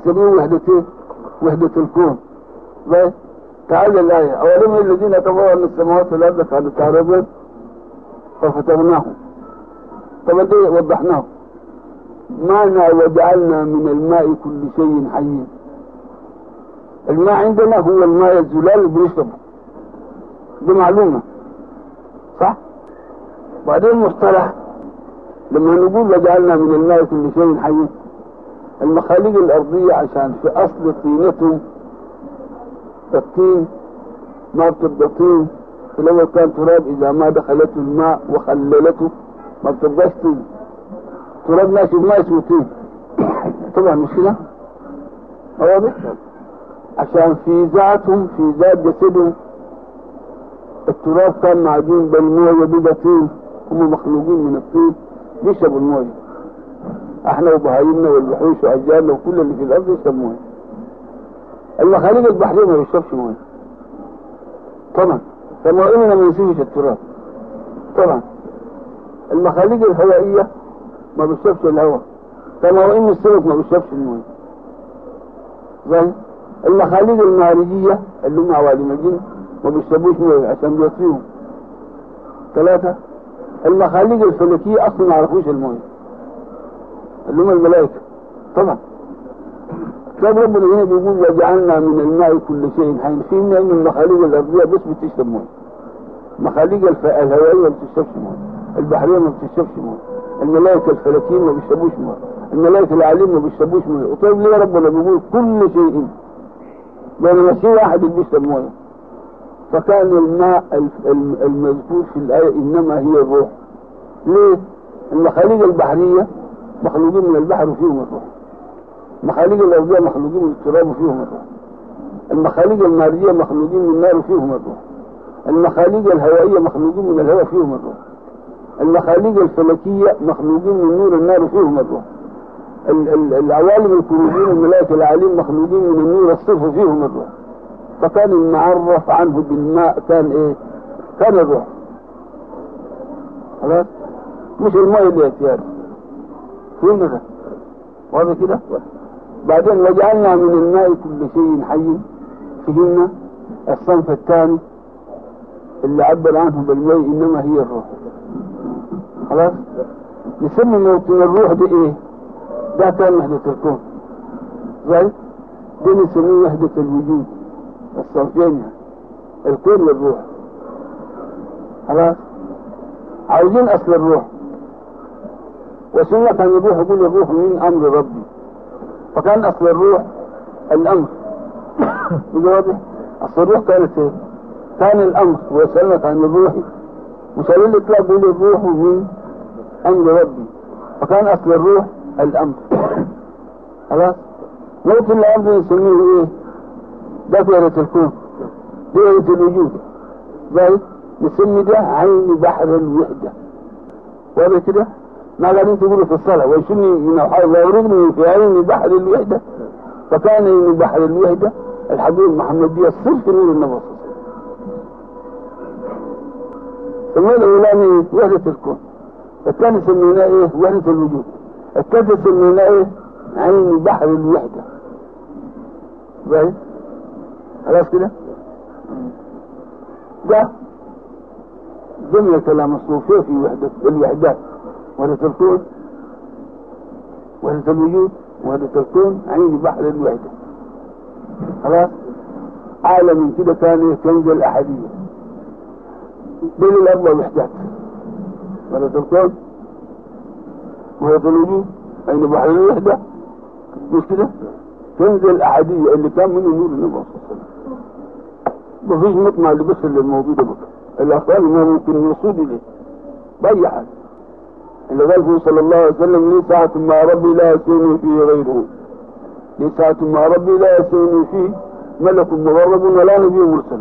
نسميه وحدتين وحدة الكون طيب تعالى الآية أولم الذين كفروا أن السماوات والأرض كانوا تعرضا ففترناهم طب دي وضحناه معنى وجعلنا من الماء كل شيء حي الماء عندنا هو الماء الزلال اللي بنشربه دي معلومة صح بعدين مصطلح لما نقول وجعلنا من الماء كل شيء حي المخاليق الأرضية عشان في أصل طينتهم الطين ما بتبقى طين في الأول كان تراب إذا ما دخلته الماء وخللته ما بتبقاش طين تراب ناشف ما اسمه طين طبعا مش كده واضح عشان في ذاتهم في ذات جسدهم التراب كان معجون بالمويه بيبقى طين هم مخلوقين من الطين بيشربوا المويه احنا وبهايمنا والوحوش واشجارنا وكل اللي في الارض يشرب مويه المخاليق البحريه ما بيشربش مويه طبعا فموئننا ما يسيبش التراب طبعا المخاليق الهوائيه ما بيشربش الهواء كما ان السمك ما بيشربش المويه زي المخاليق النارجيه اللي هم عوالم الجن ما بيشربوش مويه عشان بيطفيهم ثلاثه المخاليق الفلكيه اصلا ما يعرفوش المويه اللي هم الملائكه طبعا كان ربنا هنا بيقول وجعلنا من الماء كل شيء حي في من ان المخاليق الارضيه بس بتشرب مويه مخاليق الف... الهوائيه ما بتشربش مويه البحريه ما بتشربش مويه الملائكه الفلكيين ما بيشربوش مويه الملائكه العالين ما بيشربوش مويه وطيب ليه ربنا بيقول كل شيء بينما شيء واحد اللي بيشرب مويه فكان الماء الف- الم- المذكور في الايه انما هي الروح ليه؟ المخاليق البحريه مخلوقين من البحر وفيهم الروح مخاليق الأرضية مخلوقين من التراب وفيهم الروح المخاليق النارية مخلوقين من النار وفيهم الروح المخاليق الهوائية مخلوقين من الهواء فيهم الروح المخاليق الفلكية مخلوقين من نور النار وفيهم الروح ال- ال- العوالم الكروبين الملائكة العالين مخلوقين من النور الصرف وفيهم الروح فكان المعرف عنه بالماء كان ايه كان الروح خلاص مش الماء اللي اعتياد فهمنا ده واضح كده بعدين وجعلنا من الماء كل شيء حي فهمنا الصنف الثاني اللي عبر عنه بالماء انما هي الروح خلاص نسمي موطن الروح دي ايه ده كان وحدة الكون زي دي نسميه وحدة الوجود الصنفين يعني الكون والروح خلاص عاوزين اصل الروح وسنة كان الروح يقول الروح من امر ربي فكان اصل الروح الامر يقول واضح اصل الروح كانت ايه كان الامر وسنة عن الروح مش قالوا لك لا يقول الروح من امر ربي فكان اصل الروح الامر خلاص موت الامر نسميه ايه دائرة الكون دائرة الوجود زي نسمي ده عين بحر الوحدة واضح كده ما قاعدين تقولوا في الصلاة ويشني من الحوض لا يريدني في عين بحر الوحدة فكان عين بحر الوحدة الحبيب محمدية صرف نور النبي صلى الله عليه وسلم سمينا الأولاني وحدة الكون الثاني سميناه ايه وحدة الوجود الثالث سميناه ايه عين بحر الوحدة زي خلاص كده ده جملة كلام الصوفية في وحدة الوحدات وحدة الكون وحدة الوجود وحدة الكون عين بحر الوحدة خلاص أعلى من كده كان كنز الأحدية دول الأربع وحدات وحدة الكون وحدة الوجود عين بحر الوحدة مش كده كنز الأحدية اللي كان منه نور النبي صلى الله عليه وسلم مفيش مطمع اللي بس اللي الموجودة بك الأخبار ما ممكن يصود إليه بأي حال اللي قال فيه صلى الله عليه وسلم لي ساعة مع ربي لا يسيني فيه غيره لي ساعة مع ربي لا يسيني فيه ملك مغرب ولا نبي مرسل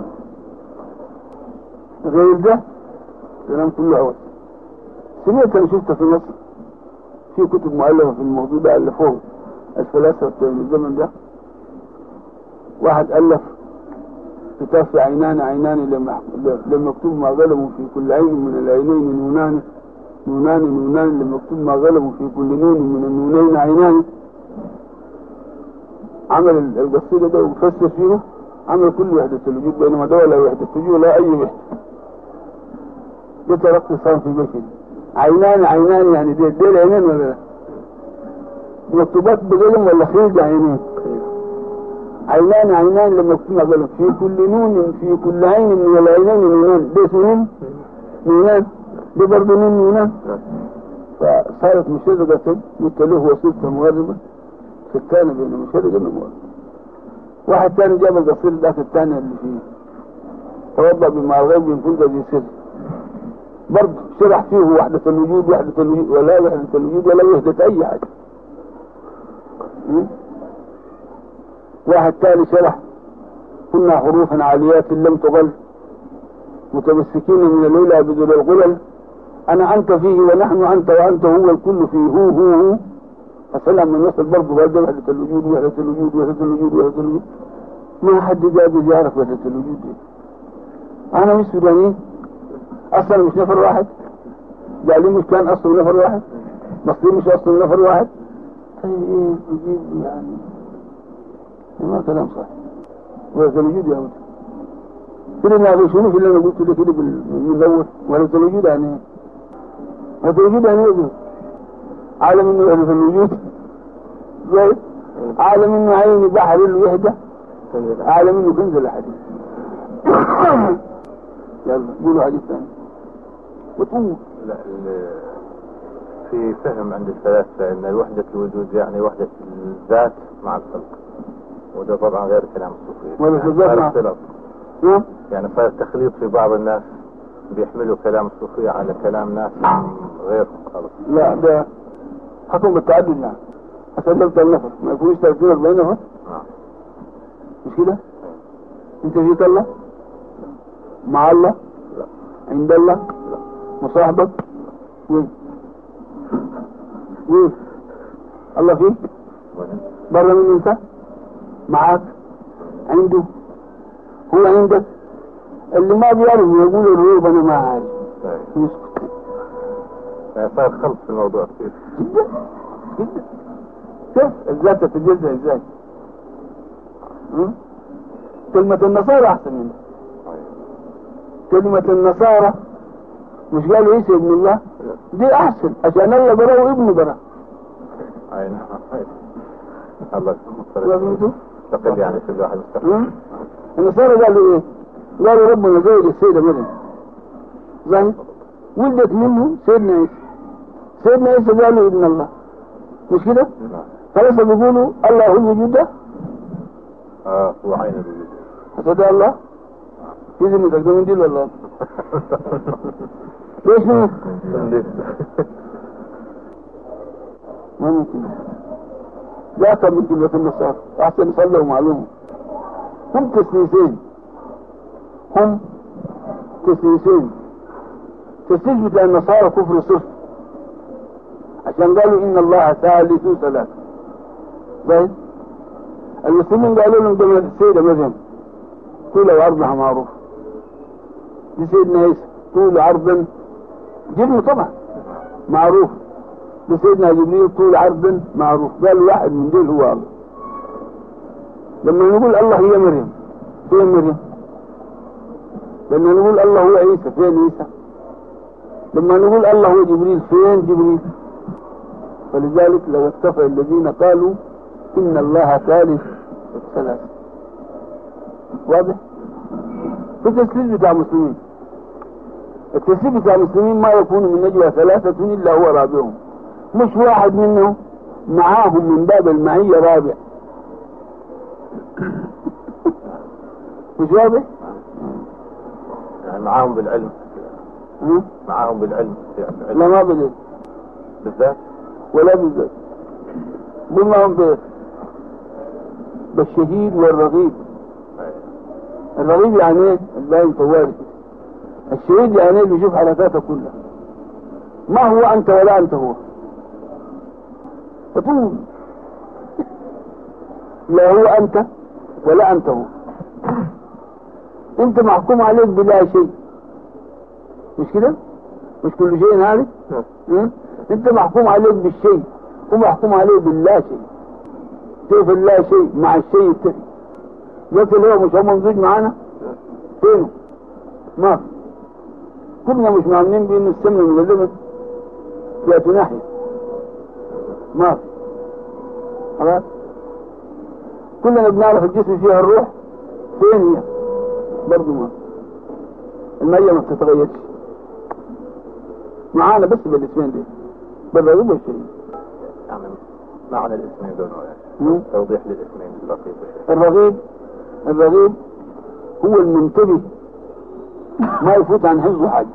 غير ده كلام كله عوض سمعت انا شفته في مصر في كتب مؤلفة في الموضوع ده ألفوه الفلاسفة بتوع الزمن ده واحد ألف كتاب في عينان عينان لما لما مكتوب ما غلبوا في كل عين من العينين نونان نونان نونان لما مكتوب ما غلبوا في كل نون من النونين عينان عمل القصيدة ده وفسر فيه عمل كل وحدة الوجود بينما ده ولا وحدة وجود لا أي وحدة ده ترى اقتصام في بشر عينان عينان يعني دي دي العينين ولا لا مكتوبات بقلم ولا خلق عينين عينان عينان لما مكتوب قلم في كل نون في كل عين من العينين نونان ده اسمه نون نونان ده برضه نون نونان فصارت مشرقة مثله وصلت مغربة ستانة بين مشرقة ومغربة واحد ثاني جاب القصير ذاك الثاني اللي فيه توضأ بما الغيب إن كنت ذي سر برضه شرح فيه وحدة الوجود وحدة الوجود ولا وحدة الوجود ولا وحدة أي حاجة م? واحد ثاني شرح كنا حروفا عاليات لم تغل متمسكين من الأولى بذل الغلل أنا أنت فيه ونحن أنت وأنت هو الكل فيه هو هو هو فسلم من وصل برضه بعد وحدة الوجود وحدة الوجود وحدة الوجود وحدة الوجود ما حد جاب يعرف وحدة الوجود دي أنا مش سوداني أصلا مش نفر واحد جعلي مش كان أصله نفر واحد مصري مش أصله نفر واحد طيب إيه يجيب يعني ما كلام صح وحدة الوجود يا ولد كده ما شنو في اللي انا قلت ده كده من الاول ولا الوجود يعني ايه؟ وحدة الوجود يعني ايه؟ عالم انه وحدة الوجود زي عالم انه عين بحر الوحدة عالم انه كنز الحديث يلا قولوا حديث ثاني وطول لا ال- في فهم عند الفلاسفة ان وحدة الوجود يعني وحدة الذات مع الخلق وده طبعا غير كلام الصوفية ولا يعني الذات صار مع- اختلاط نعم يعني صار تخليط في بعض الناس بيحملوا كلام الصوفية على كلام ناس غير خالص لا ده حكم بالتعدد يعني أسلمت النفر ما يكونش 30 40 نفر نعم مش كده؟ انت فيك الله؟ مع الله؟ لا عند الله؟ لا مصاحبك؟ وين؟ وين؟ الله فيك؟ بره منه انت؟ معاك؟ عنده؟ هو عندك؟ اللي ما بيعرف يقول الروب انا ما عارف طيب. يسكت يعني صار خلط في الموضوع كثير جدا جدا كيف الذات تتجزأ ازاي؟ م? كلمة النصارى أحسن منها كلمة النصارى مش قالوا عيسى ابن الله دي أحسن عشان الله برا وابنه برا اي نعم الله ما فهمتوا؟ مستقل يعني كل واحد مستقل م? النصارى قالوا ايه؟ قالوا ربنا زوج السيدة مريم ظاهر ولدت منه سيدنا عيسى سيدنا عيسى قالوا ابن الله مش كده؟ نعم خلاص بيقولوا الله هو الوجود ده اه هو عين الوجود هتصدق الله؟ في زي ده من دي ولا ليش ما ما ممكن لا كان من كلمة النصارى أحسن صلوا معلومة هم تسليسين هم تسليسين تسليس بتاع النصارى كفر صفر عشان قالوا إن الله ثالث ثلاثة طيب المسلمين قالوا لهم ده السيدة مريم طول وعرضها معروف دي سيدنا عيسى طول عرضا جبنه طبعا معروف دي سيدنا جبريل طول عرض معروف قال واحد من دول هو الله لما نقول الله هي مريم فين مريم لما نقول الله هو عيسى فين عيسى لما نقول الله هو جبريل فين جبريل فلذلك لو اكتفى الذين قالوا ان الله ثالث ثلاثة واضح في التسليم بتاع المسلمين التسليم بتاع المسلمين ما يكون من نجوى ثلاثة إلا هو رابعهم مش واحد منهم معاهم من باب المعية رابع مش واضح؟ يعني معاهم بالعلم ها؟ معاهم بالعلم يعني لا بالعلم ما بدل بالذات ولا بالذات قول معهم بايه؟ بالشهيد والرغيب الرغيب يعني ايه؟ الباين طوالي الشهيد يعني ايه بيشوف حركاته كلها ما هو انت ولا انت هو فطول لا هو انت ولا انت هو انت محكوم عليك بلا شيء مش كده مش كل شيء هالك ها؟ انت محكوم عليك بالشيء ومحكوم عليه باللا شيء كيف لا شيء مع الشيء التالي لكن هو مش هو ممزوج معانا فينه ما في كلنا مش مؤمنين بان السمنه المغلبه ذات ناحيه ما في خلاص كلنا بنعرف الجسم فيها الروح فين هي برضه ما المية ما بتتغيرش معانا بس بالاسمين دي بالرغيب والشهيد يعني معنى الاسمين دول مم. يعني توضيح للاسمين الرقيق والشهيد الرغيب الرغيب هو المنتبه ما يفوت عن حفظه حاجة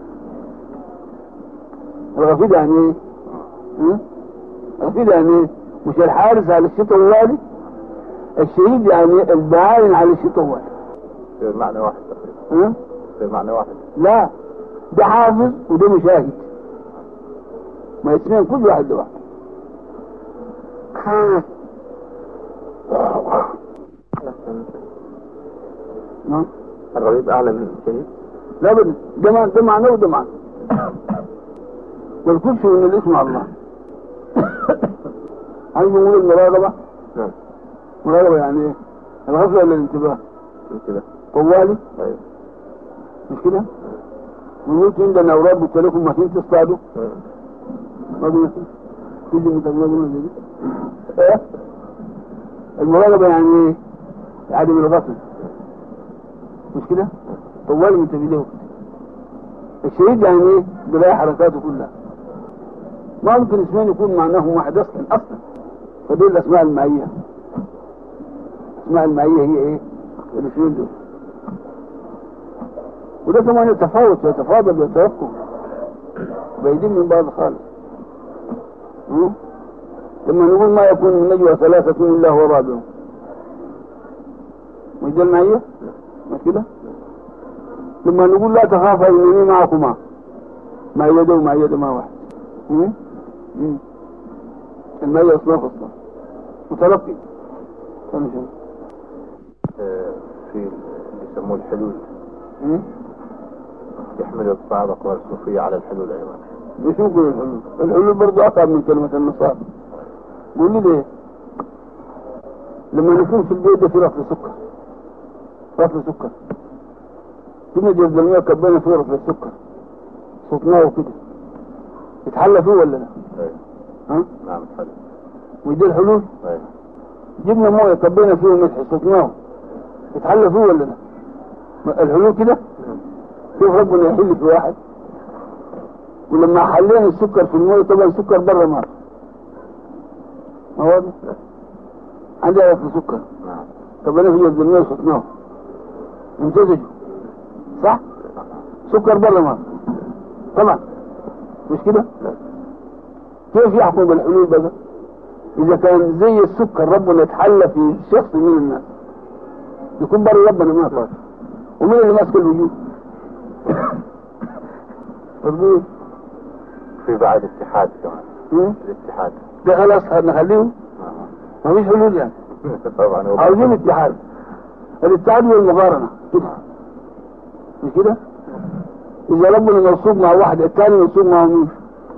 الغفيد يعني ايه؟ ها؟ الغفيد يعني ايه؟ مش الحارس على الشتاء والوالي الشهيد يعني البعاين على الشتاء والوالي يصير معنى واحد تقريبا ها؟ يصير معنى واحد لا ده حافظ وده مشاهد ما اسمين كل واحد لوحده نعم الرغيب اعلى من الشهيد لا بد ده مع- ده معنى وده معنى والكل شيء من الاسم على الله عايز نقول المراقبة نعم مراقبة يعني ايه الغفلة ولا الانتباه كده طوالي طيب مش كده وقلت عندنا اوراد قلت لكم ما كنت تصطادوا ما قلنا تيجي من ما قلنا زي دي إيه؟ المراقبة يعني ايه عدم الغفلة مش كده طوالي منتبه له الشهيد يعني ايه بلاقي حركاته كلها ما ممكن اسمين يكون معناهم واحد اصلا اصلا فدي الاسماء المائية الاسماء المائية هي ايه الاسمين دول وده كمان يتفاوت ويتفاضل ويتوقف بعيدين من بعض خالص م? لما نقول ما يكون من نجوى ثلاثة إلا هو رابعهم مش ده المعية؟ مش كده؟ لما نقول لا تخافا إنني معكما ما يد وما يد ما واحد م? م? المعية أصناف أصناف متلقي استنى شوف. آه، في اللي يسموه الحلول م? يحمل بعض اقوال الصوفيه على الحلول ايضا يشوف الحلول الحلول برضه أصعب من كلمة النصارى قول لي ليه لما نكون في البيت ده في رطل سكر رطل سكر كنا جزء المية كبينا فيه رطل السكر صوتناه كده يتحلى فيه ولا لا أيوة. ها نعم حلو ودي الحلول أيوة. جبنا مويه كبينا فيه ملح صوتناه يتحلى فيه ولا لا ما- الحلول كده كيف ربنا يحل في واحد ولما حلينا السكر في المويه طبعا السكر بره ما في. ما واضح عندي عرف سكر نعم طب انا في جلد المويه صوتناه امتزجوا صح سكر بره ما في. طبعا مش كده كيف يحكم بالحلول بقى اذا كان زي السكر ربنا يتحلى في شخص من الناس يكون بره ربنا ما في ومين اللي ماسك الوجود مظبوط في بعد اتحاد كمان مم؟ الاتحاد ده خلاص نخليه نعم. ما فيش حلول يعني طبعا هو عاوزين اتحاد الاتحاد والمقارنة كده مش كده اذا ربنا منصوب مع واحد الثاني منصوب مع مين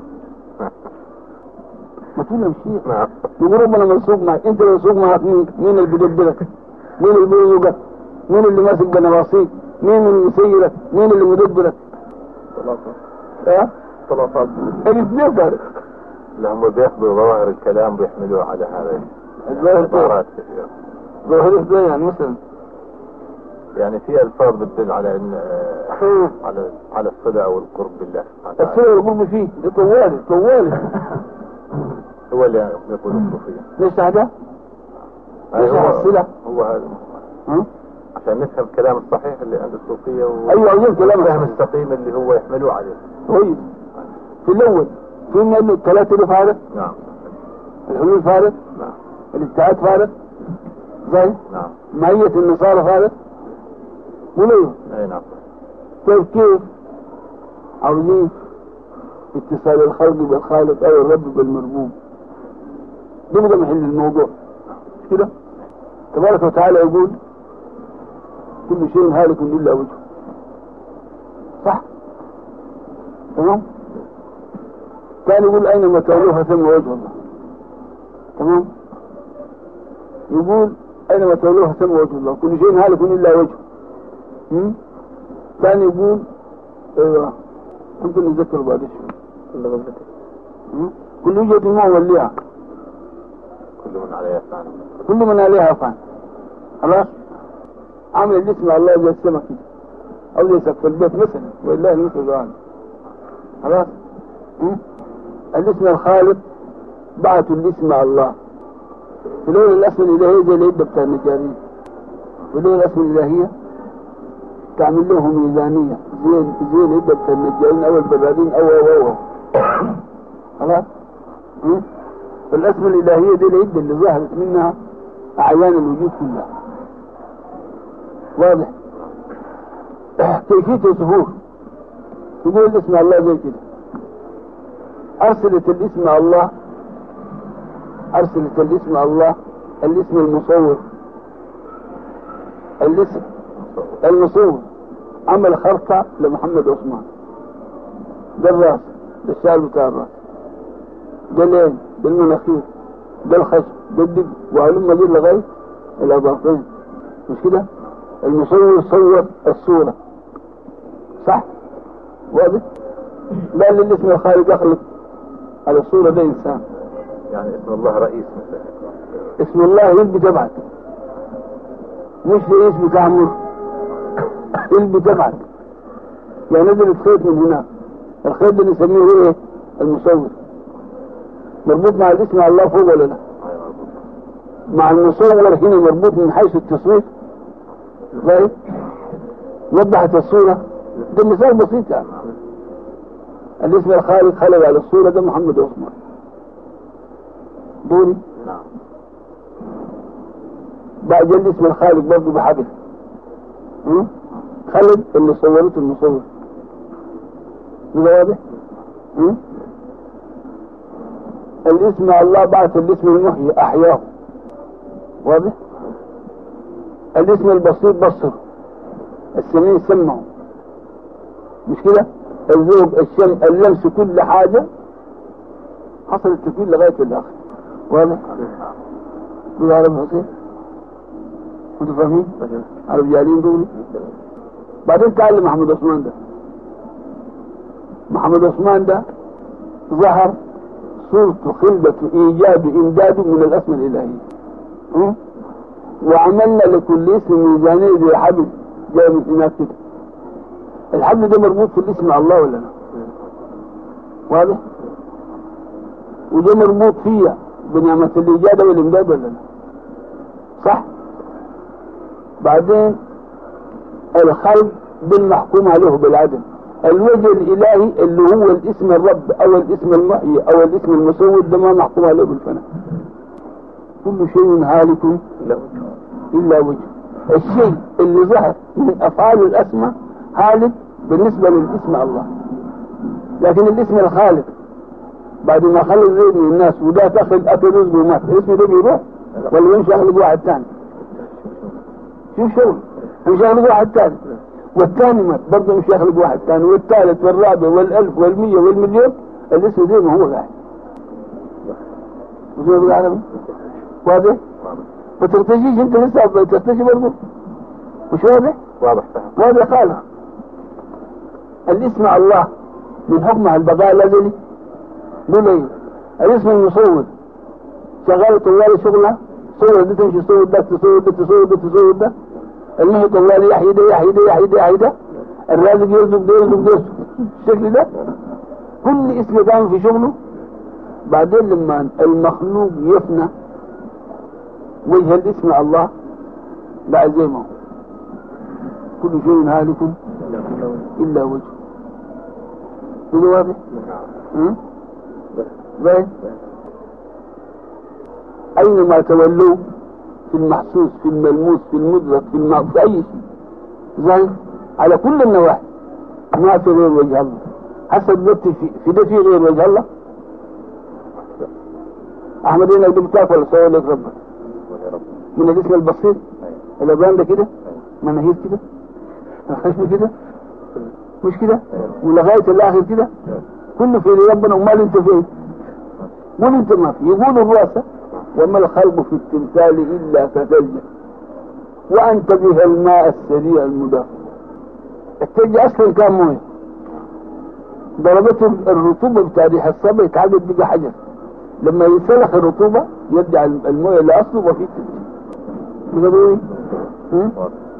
ما تقول يا شيخ نعم يقول ربنا منصوب معك انت منصوب معك مين مين اللي بيدبرك مين اللي بيرزقك مين اللي ماسك بنواصيك مين اللي مسيرك مين اللي مدبرك ها طلعت الاثنين فارق لهم بياخذوا ظواهر الكلام ويحملوه على هذا الظاهر ده عبارات كثيرة ظاهر ده يعني مثلا يعني في الفاظ بتدل على ان آه، على على الصله او القرب بالله سبحانه وتعالى. السنة يقول فيه ده طوالي طوالي هو اللي يقول الصوفيه ليش هذا؟ أي ليش هو- الصلة؟ هو هذا ها؟ عشان نفهم الكلام الصحيح اللي عند الصوفيه و... ايوه عايزين كلام الفهم الصحيح. السقيم اللي هو يحملوه عليه كويس في الاول في من انه الثلاثة اللي فارق نعم الحلول فارق نعم الاتحاد فارق زي نعم مية النصارى فارق وليه اي نعم كيف كيف عاوزين اتصال الخلق بالخالق او الرب بالمربوب ده بقى محل الموضوع مش كده تبارك وتعالى يقول كل شيء هالك الا وجهه صح تمام كان يقول اينما تولوها ثم وجه الله تمام يقول أينما تولوه ثم وجه الله كل شيء هالك إلا وجهه هم؟ ثاني يقول ايوه ممكن نتذكر بعد شوي هم؟ كل وجهة ما وليها كل من عليها فان كل من عليها فان خلاص عامل الاسم الله زي السماء كده او زي سقف البيت مثلا ولله المثل الاعلى خلاص هم؟ الاسم الخالق بعثوا الاسم الله في لون الاسم الالهي زي العده بتاع النجارين في لون الاسم الالهيه تعمل له ميزانيه زي زي العده بتاع النجارين او البرادين او او او خلاص هم؟ فالاسم الالهيه دي العده اللي ظهرت منها اعيان الوجود كلها واضح كيفيه الظهور تقول اسم الله زي كده ارسلت الاسم الله ارسلت الاسم الله الاسم المصور الاسم المصور عمل خرقة لمحمد عثمان ده الراس ده الشعر بتاع الراس ده العين ده المناخير ده الخشب ده الدب وعلوم دي لغاية الأضافين مش كده المصور صور الصورة صح واضح لا اللي الاسم الخارج يخلق على الصورة ده إنسان يعني اسم الله رئيس مثلا اسم الله يلبي تبعك مش زي اسم تعمر يلبي تبعك يعني نزلت خيط من هناك الخيط ده نسميه ايه المصور مربوط مع الاسم على الله فوق ولا لا مع المصور هنا مربوط من حيث التصوير طيب وضحت الصورة ده مثال بسيط يعني الاسم الخالق خلق على الصورة ده محمد عثمان دوري نعم بقى جاء الاسم الخالق برضه بحبل م? خالد اللي صورته المصور كده واضح؟ م? الاسم الله بعث الاسم المحيي احياه واضح؟ الاسم البسيط بصر السميع سمعه مش كده؟ الذوق الشم اللمس كل حاجة حصل التكوين لغاية الآخر واضح؟ كده عرب حسين؟ انتوا فاهمين؟ عرب جاهلين دول بعدين تعلم محمد عثمان ده محمد عثمان ده ظهر صورته خلقته ايجاده امداده من الاسماء الالهيه م? وعملنا لكل اسم ميزانيه زي حبل جاي من هناك كده الحبل ده مربوط في الاسم الله ولا لا؟ واضح؟ وده مربوط فيها بنعمة الإيجاد والإمداد ولا لا؟ صح؟ بعدين الخلق بالمحكوم عليه بالعدل الوجه الإلهي اللي هو الاسم الرب أو الاسم المحيي أو الاسم المسود ده ما محكوم عليه بالفناء كل شيء هالك إلا وجه الشيء اللي ظهر من أفعال الأسماء هالك بالنسبة للاسم الله لكن الاسم الخالق بعد ما خلق زيد من الناس وده تاخذ أكل رزقه ومات الاسم ده بيروح ولا يمشي يخلق واحد ثاني شوف شغل مش يخلق واحد ثاني والثاني مات برضه مش يخلق واحد ثاني والثالث والرابع والألف والمية والمليون الاسم زي ما هو قاعد وزي ما بالعربي واضح؟ ما ترتجيش انت لسه ترتجي برضه مش واضح؟ واضح فهم واضح خالص الاسم الله من حكمه البقاء الازلي قول ايه الاسم المصور شغال طوال شغله صور دي تمشي صور ده تصور ده تصور ده تصور ده المحي طوال يحيي ده يحيي ده يحيي ده يحيي ده الرازق يرزق ده يرزق ده الشكل ده كل اسم قام في شغله بعدين لما المخلوق يفنى وجه الاسم الله بقى زي ما هو كل شيء هالك الا وجهه كده واضح؟ ها؟ باين؟ أينما تولوا في المحسوس في الملموس في المدرك في الم... في أي شيء زي على كل النواحي ما في غير وجه الله هسه دلوقتي في, في ده في غير وجه الله أحمد هنا يقول كيف ولا سوى لك ربك من الاسم البسيط الأبان ده كده مناهير كده الخشم كده مش كده ولغاية الآخر كده كله في ربنا أمال أنت فين قول أنت ما في يقول الرؤساء وما الخلق في التمثال إلا كثلج وأنت بها الماء السريع المدافع الثلج أصلا كان مويه ضربته الرطوبة بتاع ريح الصبا يتعدد بقى حجر لما ينسلخ الرطوبة يرجع المويه لأصله وفيه ثلج بقى ايه؟ هم؟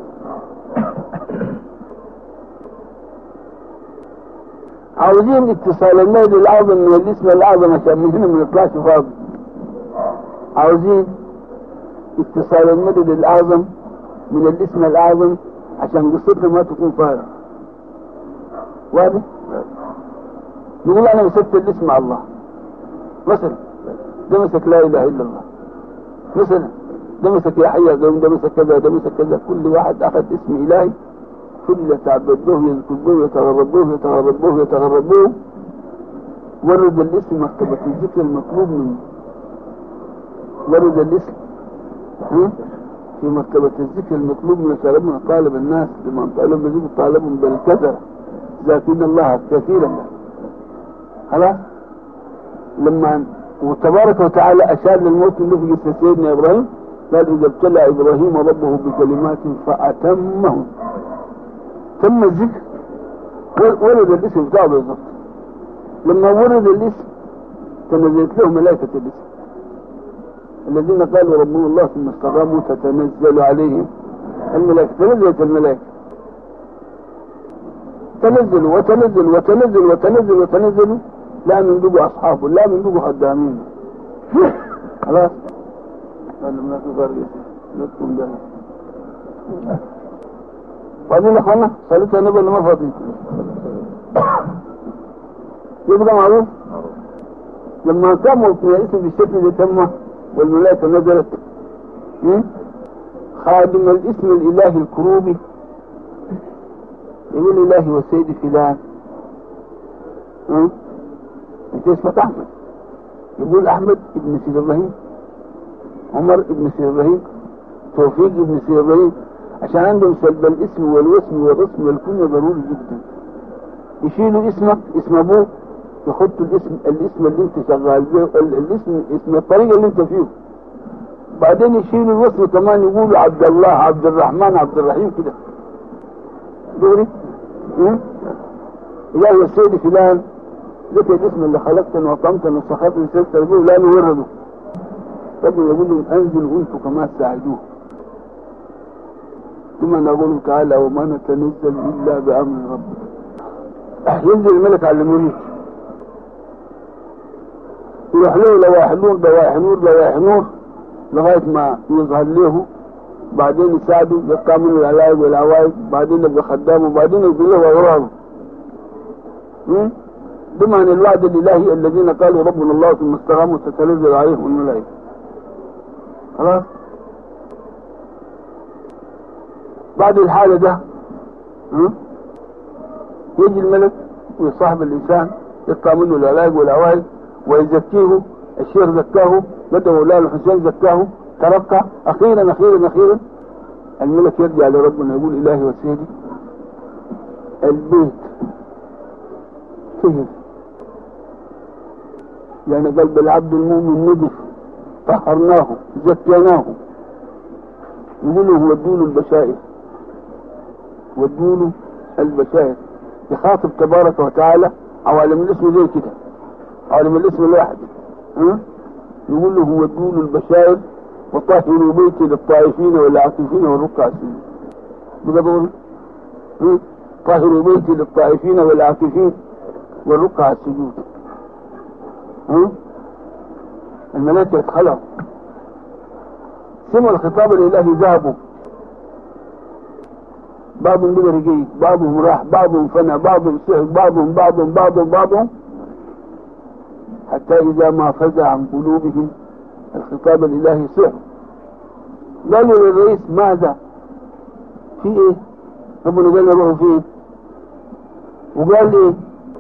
عاوزين اتصال الميل الاعظم من الاسم الاعظم عشان من هنا ما نطلعش فاضي عاوزين اتصال المدد الاعظم من الاسم الاعظم عشان قصتنا ما تكون فارغة واضح نقول انا مسكت الاسم مع الله مثلا ده مسك لا اله الا الله مثلا ده مسك يا حي يا قيوم ده مسك كذا ده مسك كذا كل واحد اخذ اسم الهي كل يتعبدوه يذكروه يتغربوه يتغربوه يتغربوه ورد الاسم مرتبة الذكر المطلوب منه ورد الاسم ها؟ في مرتبة الذكر المطلوب من ربنا طالب الناس لمن طالب يجب طالبهم بالكثرة ذاكرين الله كثيرا خلاص لما وتبارك وتعالى أشار للموت اللي في قصة سيدنا إبراهيم قال إذا ابتلى إبراهيم ربه بكلمات فأتمه تم الذكر ورد الاسم بتاعه بالضبط لما ورد الاسم تنزلت له ملائكة الاسم الذين قالوا ربنا الله ثم استقاموا تتنزل عليهم الملائكة تنزلت الملائكة تنزلوا وتنزلوا وتنزلوا وتنزلوا وتنزلوا لا من دوق أصحابه لا من دوق خدامين خلاص قال ما في فرق لا تكون ده فاضيين يا اخوانا صليت النبي ولا ما فاضيين يبقى معروف لما تموا في اسم بالشكل ده تم والملائكه نزلت م? خادم الاسم الالهي الكروبي يقول الهي وسيدي فلان م? انت اسمك احمد يقول احمد ابن سيد ابراهيم عمر ابن سيد ابراهيم توفيق ابن سيد ابراهيم عشان عندهم سلب الاسم والوسم والرسم والكنية ضروري جدا يشيلوا اسمك اسم ابوك يحطوا الاسم الاسم اللي انت شغال به ال- الاسم اسم الطريقه اللي انت فيه بعدين يشيلوا الوسم كمان يقولوا عبد الله عبد الرحمن عبد الرحيم كده دوري م? إلهي والسيد فلان ذكر الاسم اللي خلقتني وطمتني وسخطني وسبت به لا نورده ربنا يقول لهم انزلوا انتم كمان ساعدوه ثم نقول تعالى وما نتنزل الا بامر ربك ينزل الملك على المريد يروح له لواح نور لواح نور لواح نور لغايه ما يظهر له بعدين يساعده يبقى منه العلاج والعوايد بعدين يبقى خدامه بعدين يبقى له اغراضه م? ضمن الوعد الالهي الذين قالوا ربنا الله ثم استقاموا تتنزل عليهم الملائكه خلاص بعد الحالة ده ها؟ يجي الملك ويصاحب الإنسان يقطع منه العلاج والعوائد ويزكيه الشيخ زكاه بدأ مولانا الحسين زكاه ترقى أخيرا أخيرا أخيرا الملك يرجع لربنا يقول إلهي وسيدي البيت فيه يعني قلب العبد المؤمن نضف طهرناه زكيناه يقولوا هو الدول البشائر والدول البشائر يخاطب تبارك وتعالى عوالم الاسم زي كده عوالم الاسم الواحد ها؟ يقول له هو الدول البشائر وطهروا بيتي للطائفين والعاكفين والركع السجود بقى بقول ها؟ طهروا بيتي للطائفين والعاكفين والركع السجود ها؟ الملائكة يتخلعوا سمع الخطاب الالهي ذهبوا بعضهم بقى رجيت بعضهم راح بعضهم فنى بعضهم سحر بعضهم بعضهم بعضهم بعضهم حتى اذا ما فزع عن قلوبهم الخطاب الالهي سحر قالوا للرئيس ماذا في ايه ربنا قال له روحوا فين وقال ايه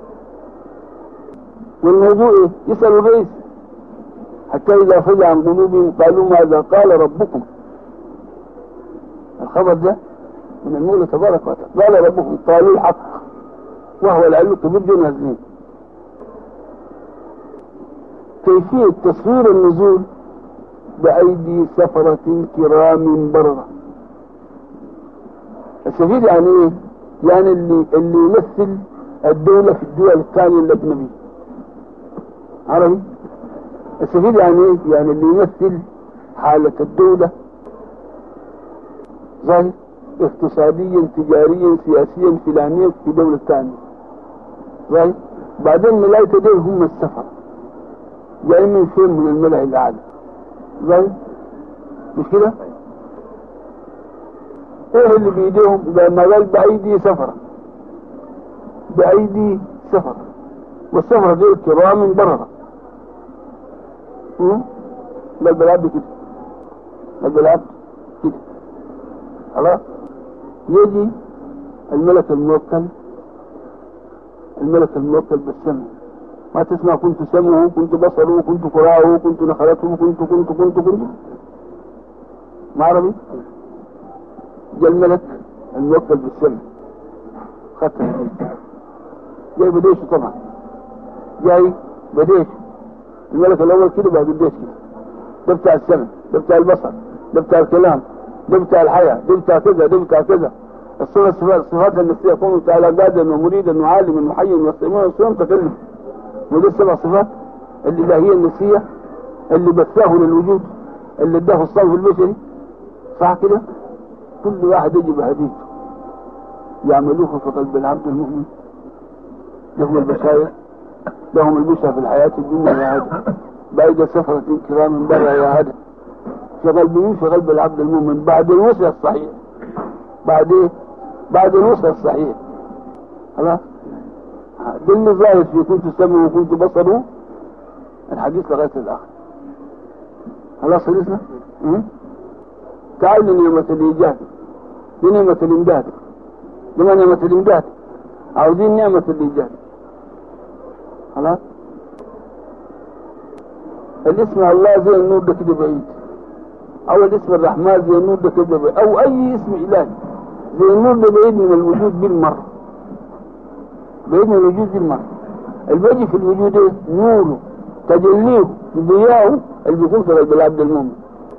والموضوع ايه يسأل الرئيس حتى إذا فزع عن قلوبهم قالوا ماذا قال ربكم الخبر ده من المولى تبارك وتعالى قال ربكم قالوا الحق وهو العلو كبير جدا هزين كيفية تصوير النزول بأيدي سفرة كرام بررة السفير يعني ايه؟ يعني اللي اللي يمثل الدولة في الدول الثانية الأجنبية عربي السفير يعني ايه؟ يعني اللي يمثل حالة الدولة ظاهر اقتصاديا تجاريا سياسيا فلانيا في دولة ثانية ظاهر بعدين ملايته دول هم السفر جاي من فين من الملأ الأعلى ظاهر مش كده؟ ايه اللي بايديهم لما قال بايدي سفرة بايدي سفرة والسفرة دي كرام بررة م? لا البلاد كده لا البلاد كده خلاص يجي الملك الموكل الملك الموكل بالسمع ما تسمع كنت سمعه كنت بصره كنت قراءه كنت نخلته كنت كنت كنت كنت ما عربي جاء الملك الموكل بالسمع خدت الحديث جاي بديشه طبعا جاي بديش الملك الاول كده بعد الديش كده ده بتاع السمع ده بتاع البصر ده بتاع الكلام ده بتاع الحياة ده بتاع كذا ده بتاع كذا الصفة الصفات الصفات النفسية يكون تعالى قادر ومريدا وعالما وحيا وسليما وسلام تكلم ودي السبع صفات الإلهية النفسية اللي بثاه للوجود اللي اداه الصنف البشري صح كده؟ كل واحد يجي بهديته يعملوه في قلب العبد المؤمن لهم البشاير لهم البشرى في الحياة الدنيا يا هدى بعيد سفرة كرام برا يا هدى في قلب مين في قلب العبد المؤمن بعد الوسع الصحيح بعد ايه بعد الوسع الصحيح خلاص ده اللي ظاهر في كنت سمعه وكنت بصره الحديث لغاية الآخر خلاص خلصنا م? تعال لنعمة الإيجاد لنعمة الإمداد لما نعمة الإمداد عاوزين نعمة الإيجاد خلاص الاسم الله زي النور ده كده بعيد او الاسم الرحمن زي النور ده كده بعيد او اي اسم الهي زي النور ده بعيد من الوجود بالمرة بعيد من الوجود بالمرة البيجي في الوجود ايه؟ نوره تجليه ضياؤه اللي بيكون في قلب العبد المؤمن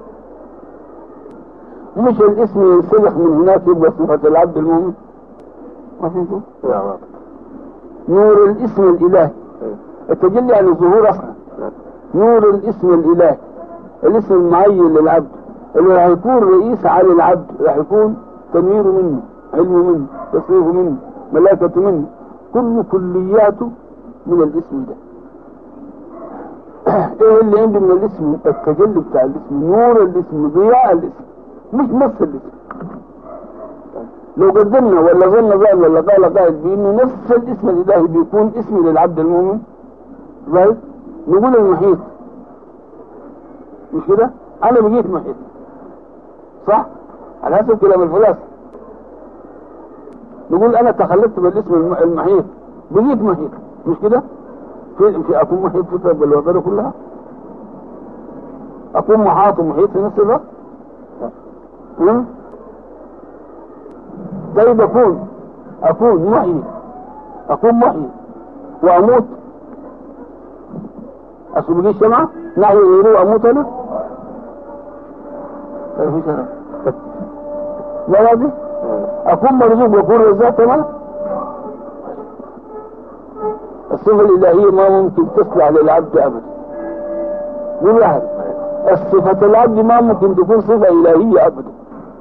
مش الاسم ينسلخ من هناك يبقى صفة العبد المؤمن ما فهمتوا؟ نور الاسم الالهي التجلي عن الظهور اصلا نور الاسم الالهي الاسم المعين للعبد اللي راح يكون رئيس على العبد راح يكون تنويره منه علمه منه تصريفه منه ملائكته منه كل كلياته من الاسم ده ايه اللي عنده من الاسم التجلي بتاع الاسم نور الاسم ضياء الاسم مش نفس الاسم لو قدمنا ولا ظن ظن ولا قال قائل بانه نفس الاسم الالهي بيكون اسم للعبد المؤمن رايت نقول المحيط مش كده انا بقيت محيط صح على حسب كلام الفلاسفه نقول انا تخلفت بالاسم الم- المحيط بقيت محيط مش كده في, في اكون محيط في طب الوطن كلها اكون محاط ومحيط في نفس الوقت ها؟ طيب اكون اكون محيي اكون محيي واموت اصل بقي الشمعة نحن يريد اموت انا طيب في شرف لا واضح اكون مرزوق واكون رزاق كمان الصفة الإلهية ما ممكن تصلح للعبد أبدا من واحد الصفة العبد ما ممكن تكون صفة إلهية أبدا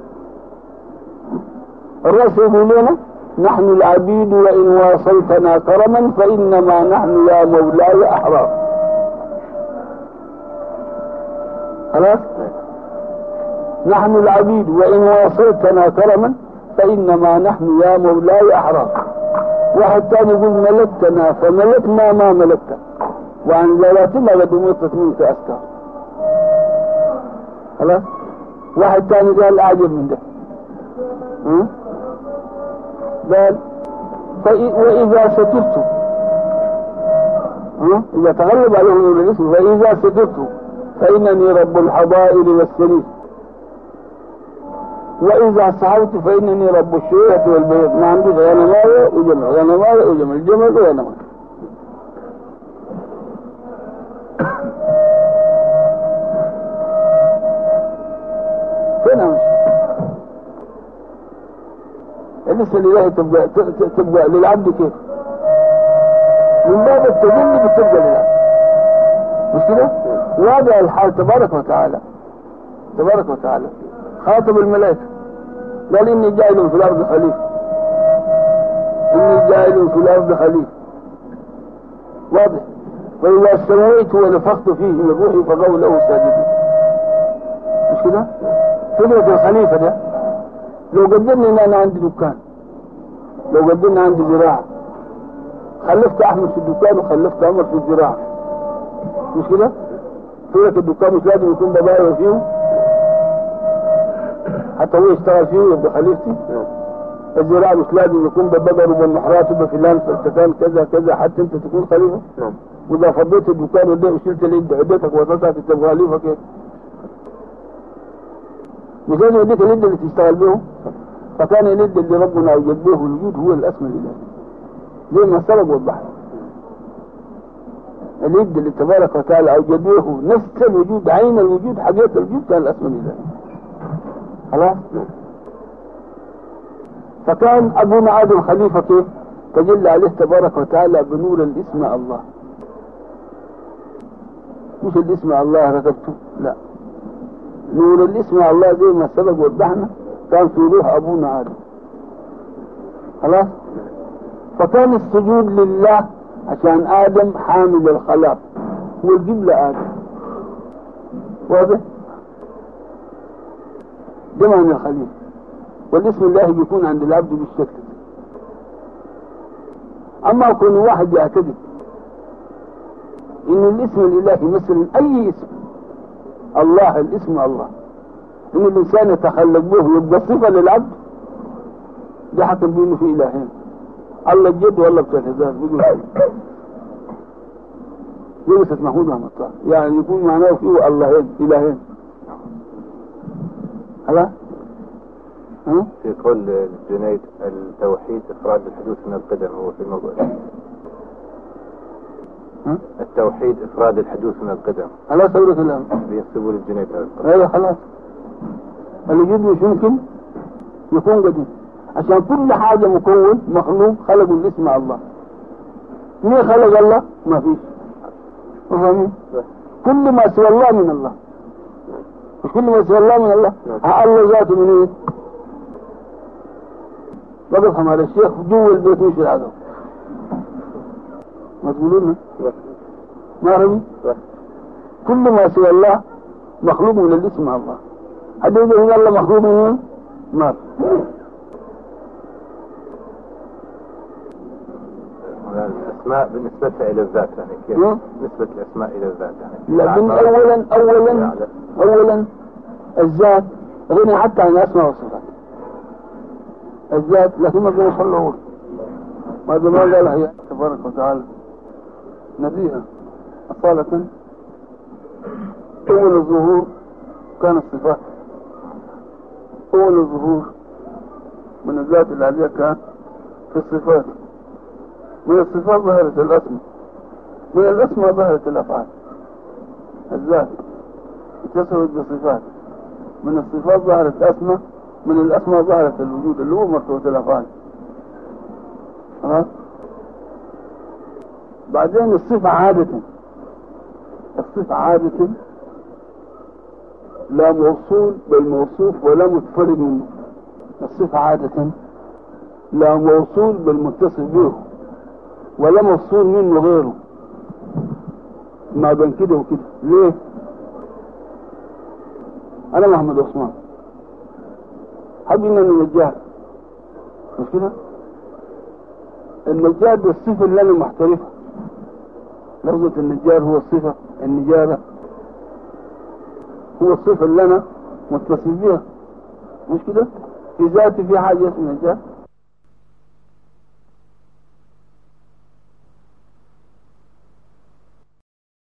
الرسول يقول لنا نحن العبيد وإن واصلتنا كرما فإنما نحن يا مولاي أحرار خلاص نحن العبيد وإن واصلتنا كرما فإنما نحن يا مولاي أحرار واحد تاني يقول ملكتنا فملكنا ما ملكت وعن ذواتنا قد أمرت منك أذكار خلاص واحد تاني قال أعجب من ده ها؟ قال فإ- وإذا سترت ها؟ إذا تغلب عليهم من الاسم فإذا سترت فإنني رب الحضائر والسرير وإذا سعوت فإنني رب الشيوخ والبيض ما عندي غنماية وجمل غنماية وجمل جمل وغنماية الاسم الالهي تبقى ت- ت- تبقى للعبد كيف؟ من باب التجلي بتبقى للعبد مش كده؟ وهذا الحال تبارك وتعالى تبارك وتعالى خاطب الملائكة قال إني جاعل في الأرض خليفة إني جاعل في الأرض خليفة واضح وإذا سويت ونفخت فيه من روحي فقوا له ساجدين مش كده؟ فكرة الخليفة ده لو قدرنا إن أنا عندي دكان لو قدرنا عندي زراعة خلفت أحمد في الدكان وخلفت عمر في الزراعة مش كده؟ فكرة الدكان مش لازم يكون بضايع فيه حتى هو يشتغل فيه ويبقى خليفتي الزراعة مش لازم يكون ببقر وبالمحرات وبفلان فلتفان كذا كذا حتى انت تكون خليفة نعم واذا فضيت الدكان وده وشلت اليد عدتك ووصلتها تبقى خليفة كيف مش لازم يديك اليد اللي تشتغل به فكان اليد اللي ربنا اوجد به الوجود هو الاسم الالهي زي ما سبق وضحنا اليد اللي تبارك وتعالى اوجد به نفس الوجود عين الوجود حقيقة الوجود كان الاسم الالهي خلاص فكان ابونا ادم خليفه كيف تجلى عليه تبارك وتعالى بنور الاسم الله مش الاسم الله ركبته لا نور الاسم الله زي ما سبق وضحنا كان في روح ابونا ادم خلاص فكان السجود لله عشان ادم حامل الخلاق والقبلة ادم واضح ده معنى الخليفه والاسم الله بيكون عند العبد بالشكل ده. اما يكون واحد يعتقد ان الاسم الالهي مثلا اي اسم الله الاسم الله ان الانسان يتخلق به يبقى صفه للعبد ده حكم بانه في الهين الله الجد والله بتاع الهزاز بيقول يقول ست محمود رحمه الله يعني يكون معناه فيه اللهين الهين خلاص ها في قول الجنيد التوحيد إفراد الحدوث من القدم هو في الموضوع ها التوحيد إفراد الحدوث من القدم خلاص اقول لك الان بيحسبوا للجنيد هذا القول. هذا خلاص الوجود مش ممكن يكون قديم عشان كل حاجة مكون مخلوق خلقوا الاسم الله مين خلق الله ما فيش فاهمين كل ما سوى الله من الله مش كل ما سوى الله من الله ها الله ذاته من ايه ما بفهم هذا الشيخ جوا البيت مش في العدو ما تقولون ما رمي كل ما سوى الله مخلوق من الاسم الله حد يقول ان الله مخلوق من وين؟ ما في. الأسماء بالنسبة إلى الذات يعني كيف نعم. نسبة الأسماء إلى الذات يعني لكن اولا اولا اولا الذات غني حتى عن الاسماء والصفات الذات لكن ما بين صلى ماذا ما قال هي تبارك وتعالى نبيها أصالة أول الظهور كان الصفات أول الظهور من الذات العليا كان في الصفات من الصفات ظهرت الأسماء من الأسماء ظهرت الأفعال الذات اتصلت بصفات من الصفات ظهرت أسماء من الأسماء ظهرت الوجود اللي هو مرتبة الأفعال خلاص بعدين الصفة عادة الصفة عادة لا موصول بل موصوف ولا متفرد منه الصفة عادة لا موصول بل متصف به ولا مفصول منه غيره ما بين كده وكده ليه انا محمد عثمان حب ان انا نجار مش كده النجار ده الصفة اللي انا محترفها لفظة النجار هو الصفة النجارة هو الصفة اللي انا متصف بها مش كده في ذاتي في حاجة اسمها نجار